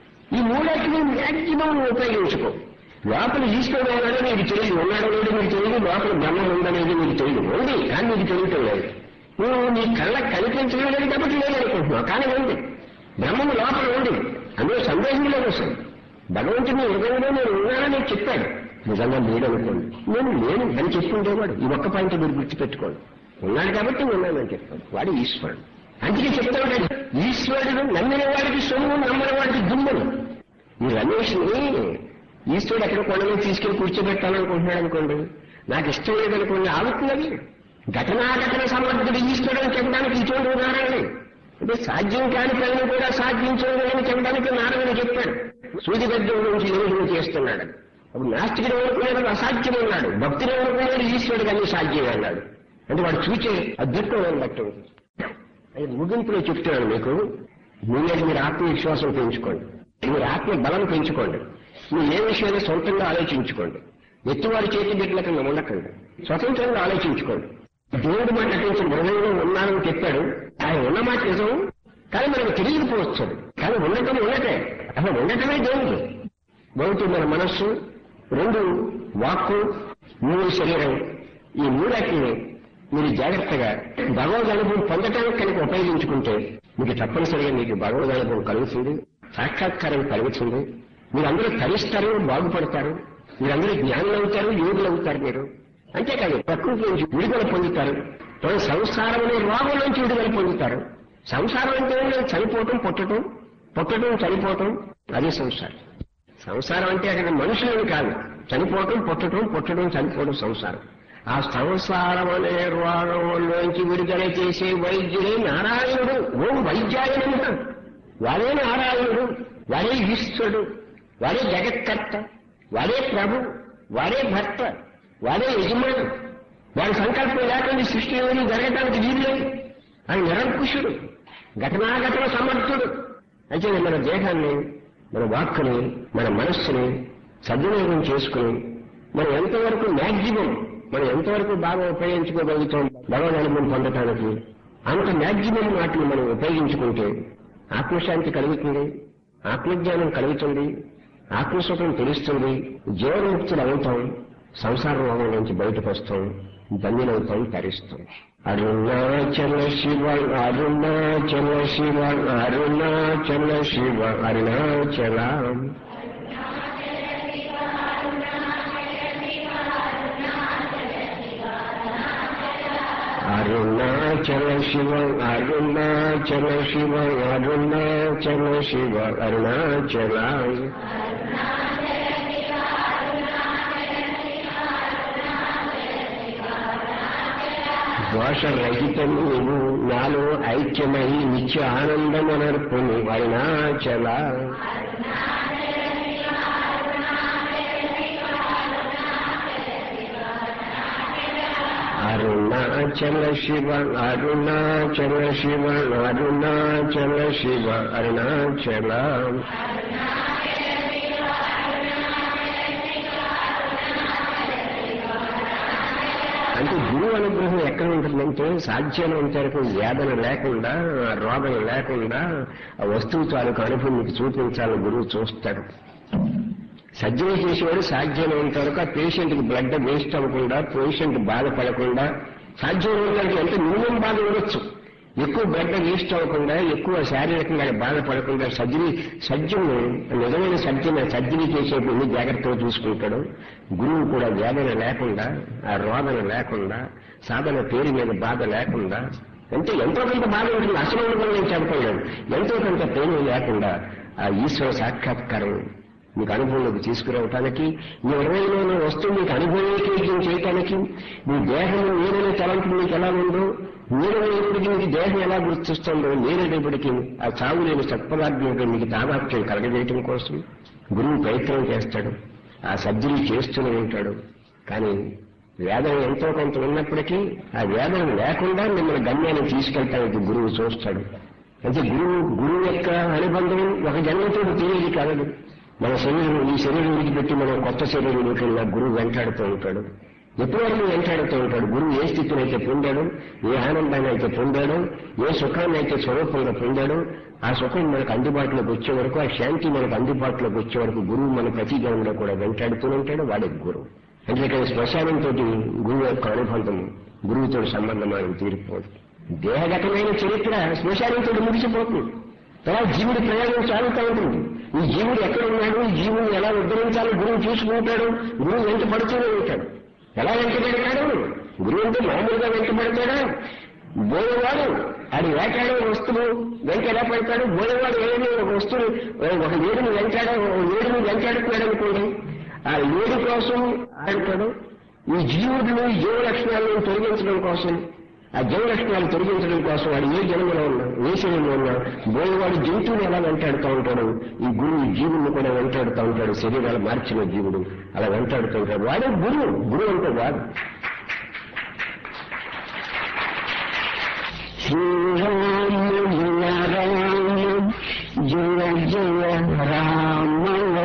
ఈ మూడాటిని మ్యాక్సిమం ఉపయోగించుకో లోపల ఈశ్వరుడు ఉన్నాడో నీకు తెలియదు ఉన్నాడో లేదో నీకు తెలియదు లోపల బ్రహ్మం ఉందనేది నీకు తెలియదు ఉంది కానీ నీకు తెలియటం లేదు నువ్వు నీ కళ్ళకు కనిపించడం లేదు కాబట్టి లేదనుకుంటున్నావు కానీ ఉంది బ్రహ్మము లోపల ఉంది అందులో సందేహం లేదు అసలు భగవంతుని హృదయంలో నేను ఉన్నానని చెప్పాడు నిజంగా లేడనుకోండి నేను లేను అని చెప్పుకుంటేవాడు ఈ ఒక్క పాయింట్ మీరు గుర్తుపెట్టుకోండి ఉన్నాడు కాబట్టి ఉన్నానని చెప్పాడు వాడు ఈశ్వరుడు అందుకే చెప్తాడు ఈశ్వరుడు నమ్మిన వాడికి సొమ్ము నమ్మని వాడికి దుమ్మును ఈ రమేష్ని ఈశ్వరుడు ఎక్కడ కొండలో తీసుకెళ్లి కూర్చోబెట్టాలనుకుంటున్నాడు అనుకోండి నాకు ఇష్టం లేదనుకోండి ఆగుతున్నది ఘటనాఘటన సమర్థుడు ఈశ్వరుడు అని చెప్పడానికి ఇటువంటి ఉదాహరణలే అంటే సాధ్యం కాని పనిని కూడా సాధ్యించలేదని చెప్పడానికి నారాయణ చెప్పాడు సూర్యగడ్డం నుంచి ఏనుగులు చేస్తున్నాడు అప్పుడు నాస్తికుడు అనుకునేది అసాధ్యం అన్నాడు భక్తుడు అనుకునేది ఈశ్వరుడు అన్ని సాధ్యం అన్నాడు అంటే వాడు చూచే అద్భుతం బట్టి ఉంటుంది అది ముగింపులో చెప్తున్నాను మీకు మీరే మీరు ఆత్మవిశ్వాసం పెంచుకోండి మీరు ఆత్మ బలం పెంచుకోండి మీరు ఏ విషయాన్ని సొంతంగా ఆలోచించుకోండి ఎత్తువారి చేతి బిడ్డల కింద ఉండకండి స్వతంత్రంగా ఆలోచించుకోండి దేవుడు మాట నటించిన హృదయంలో ఉన్నానని చెప్పాడు ఆయన ఉన్న మాట నిజం కానీ మనకు తెలియకపోవచ్చు కానీ ఉండటం ఉండటే అసలు ఉండటమే దేవుడు ఒకటి మన మనస్సు రెండు వాక్కు మూడు శరీరం ఈ మూడాటిని మీరు జాగ్రత్తగా భగవద్ అనుభవం పొందటానికి కనుక ఉపయోగించుకుంటే మీకు తప్పనిసరిగా మీకు భగవద్ అనుభవం కలుగుతుంది సాక్షాత్కారం కలుగుతుంది మీరందరూ తరిస్తారు బాగుపడతారు మీరందరూ జ్ఞానులు అవుతారు యోగులు అవుతారు మీరు అంతేకాదు ప్రకృతి నుంచి విడుదల పొందుతారు మన సంసారం అనే రోగం నుంచి విడుదల పొందుతారు సంసారం అంటే ఏం లేదు చనిపోవటం పుట్టడం పుట్టడం చనిపోవటం అదే సంసారం సంసారం అంటే అక్కడ మనుషులని కాదు చనిపోవటం పుట్టడం పుట్టడం చనిపోవడం సంసారం ఆ సంసారం అనే రోగంలోంచి విడుదల చేసే వైద్యుడే నారాయణుడు ఓం వైద్యాయనంట వాడే నారాయణుడు వాడే ఈశ్వరుడు వాడే జగత్కర్త వాడే ప్రభు వాడే భర్త వాడే యజమాని వాడి సంకల్పం లేకుండా సృష్టి ఏమీ జరగటానికి వీల్లేదు ఆయన నిరంకుశుడు ఘటనాఘటన సమర్థుడు అయితే మన దేహాన్ని మన వాక్కుని మన మనస్సుని సద్వినియోగం చేసుకుని మనం ఎంతవరకు మ్యాక్సిమం మనం ఎంతవరకు బాగా ఉపయోగించుకోగలుగుతాం భగవద్ అనుభవం పొందటానికి అంత మ్యాక్సిమం వాటిని మనం ఉపయోగించుకుంటే ఆత్మశాంతి కలుగుతుంది ఆత్మజ్ఞానం కలుగుతుంది ఆత్మసుఖం తెలుస్తుంది జీవన్ముక్తులు అవుతాం సంసార రోగం నుంచి బయటకు వస్తాం ధన్యులవుతాం తరిస్తాం అరుణాచల శివ అరుణాచల శివ అరుణాచల శివ అరుణాచల అరుణాచల శివ అరుణాచల శివ అరుణాచల శివ అరుణాచల దోషరహితము నాలో ఐక్యమై నిత్య ఆనందమనర్పుని అరుణాచల అరుణాచల శివ అరుణాచల శివ అరుణాచల శివ అరుణాచల అంటే గురువు అనుగ్రహం ఎక్కడ ఉంటుందంటే సాధ్యమైనంత వరకు వేదన లేకుండా రోగం లేకుండా ఆ వస్తువు తాలూకు అనుభవం మీకు చూపించాలని గురువు చూస్తాడు సర్జరీ చేసేవాడు సాధ్యమైనంత వరకు ఆ పేషెంట్కి బ్లడ్ వేస్ట్ అవ్వకుండా పేషెంట్ బాధపడకుండా సాధ్యమైనంత ఎంత మినిమం బాధ ఉండొచ్చు ఎక్కువ బ్లడ్ వేస్ట్ అవ్వకుండా ఎక్కువ శారీరకంగా బాధపడకుండా సర్జరీ సర్జను నిజమైన సర్జన సర్జరీ చేసేప్పుడు ఎన్ని జాగ్రత్తగా చూసుకుంటాడు గురువు కూడా వేదన లేకుండా ఆ రోదన లేకుండా సాధన పేరు మీద బాధ లేకుండా అంటే ఎంతో కొంత బాధ ఉంటుంది అసలు ఉండదు నేను చెప్పలేను ఎంతో కొంత పెయిన్ లేకుండా ఆ ఈశ్వర సాక్షాత్కారం మీకు అనుభవంలోకి తీసుకురావటానికి మీ హృదయంలోని వస్తువు మీకు అనుభవీకృతం చేయటానికి మీ దేహం ఏదైనా తలంపు మీకు ఎలా ఉందో మీరేటప్పటికి మీకు దేహం ఎలా గుర్తిస్తుందో మీరేటప్పటికి ఆ చావు లేని సత్పదార్థం మీకు తాదాత్మ్యం కలగజేయటం కోసం గురువు ప్రయత్నం చేస్తాడు ఆ సర్జరీ చేస్తూనే ఉంటాడు కానీ వేదం ఎంతో కొంత ఉన్నప్పటికీ ఆ వేదం లేకుండా మిమ్మల్ని గమ్యాన్ని తీసుకెళ్తానికి గురువు చూస్తాడు అంటే గురువు గురువు యొక్క అనుబంధం ఒక జన్మతో తెలియదు కాదు మన శరీరం ఈ శరీరం విడిచిపెట్టి మనం కొత్త శరీరంలోకి వెళ్ళిన గురువు వెంటాడుతూ ఉంటాడు ఎప్పుడు వరకు వెంటాడుతూ ఉంటాడు గురువు ఏ స్థితిని అయితే పొందాడు ఏ ఆనందాన్ని అయితే పొందాడు ఏ సుఖాన్ని అయితే స్వరూపంగా పొందాడు ఆ సుఖం మనకు అందుబాటులోకి వచ్చే వరకు ఆ శాంతి మనకు అందుబాటులోకి వచ్చే వరకు గురువు మన ప్రతి జనంలో కూడా వెంటాడుతూ ఉంటాడు వాడే గురువు అంటే ఇక్కడ శ్మశానంతో గురువు యొక్క అనుబంధం గురువుతో సంబంధం ఆయన తీరిపోదు దేహగతమైన చరిత్ర శ్మశానంతో ముగిసిపోతుంది తర్వాత జీవుడి ప్రయాణం సాగుతూ ఉంటుంది ఈ జీవుడు ఎక్కడ ఉన్నాడు ఈ జీవుని ఎలా ఉద్ధరించాలో గురువు చూసుకుంటాడు గురువు వెంట పడుతూనే ఉంటాడు ఎలా వెంట పెడతాడు గురువు అంటే మామూలుగా వెంట పెడతాడా బోయవాడు అది వేటాడే వస్తువు వెంట ఎలా పెడతాడు బోయవాడు ఏదైనా ఒక వస్తువు ఒక ఏడుని వెంటాడ ఏడుని వెంటాడుతున్నాడు అనుకోండి ఆ ఏడు కోసం ఆడుతాడు ఈ జీవుడిని జీవ లక్షణాలను తొలగించడం కోసం ఆ జీవ లక్షణాలు తొలగించడం కోసం వాడు ఏ జన్మలో ఉన్నా ఏ శరీరంలో ఉన్నా బోయవాడు జంతువుని ఎలా వెంటాడుతూ ఉంటాడు ఈ గురువు జీవుని కూడా వెంటాడుతూ ఉంటాడు శరీరాలు మార్చిన జీవుడు అలా వెంటాడుతూ ఉంటాడు వాడే గురువు గురువు అంటే వాడు శ్రీరామ జయ రామ జయ జయ రామ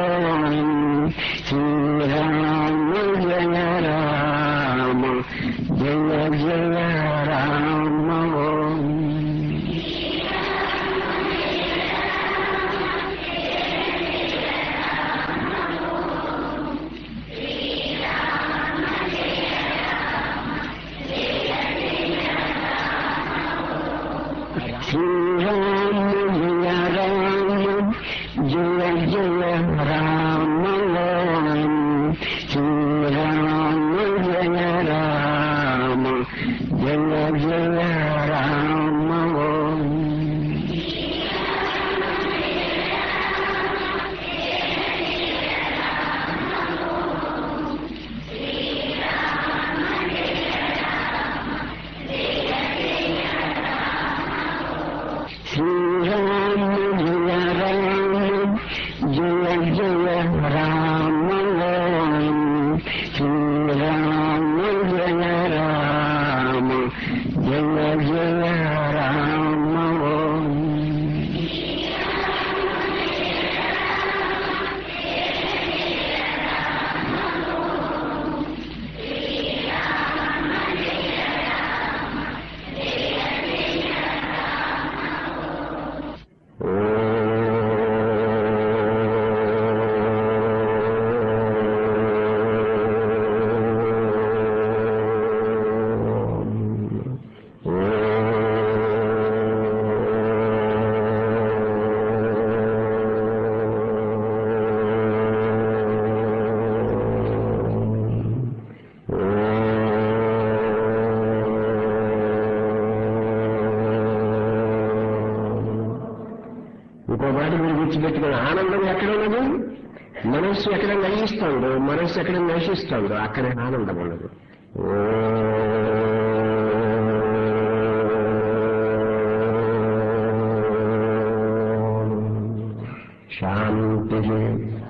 శ్రీరామ జయ రామ జయ జయ రామ శ్రీరామ జయ రామ జయ జయ రామ శ్రీరామ జయ రామ జయ జయ రామ శ్రీరామ జయ రామ జయ జయ రామ శ్రీరామ జయ రామ జయ జయ రామ ఇంకో మాట మీరు గుర్తుపెట్టుకుని ఆనందం ఎక్కడ ఉన్నది మనస్సు ఎక్కడ నశిస్తుందో మనస్సు ఎక్కడ నశిస్తుందో అక్కడే ఆనందం ఉన్నది శాంతి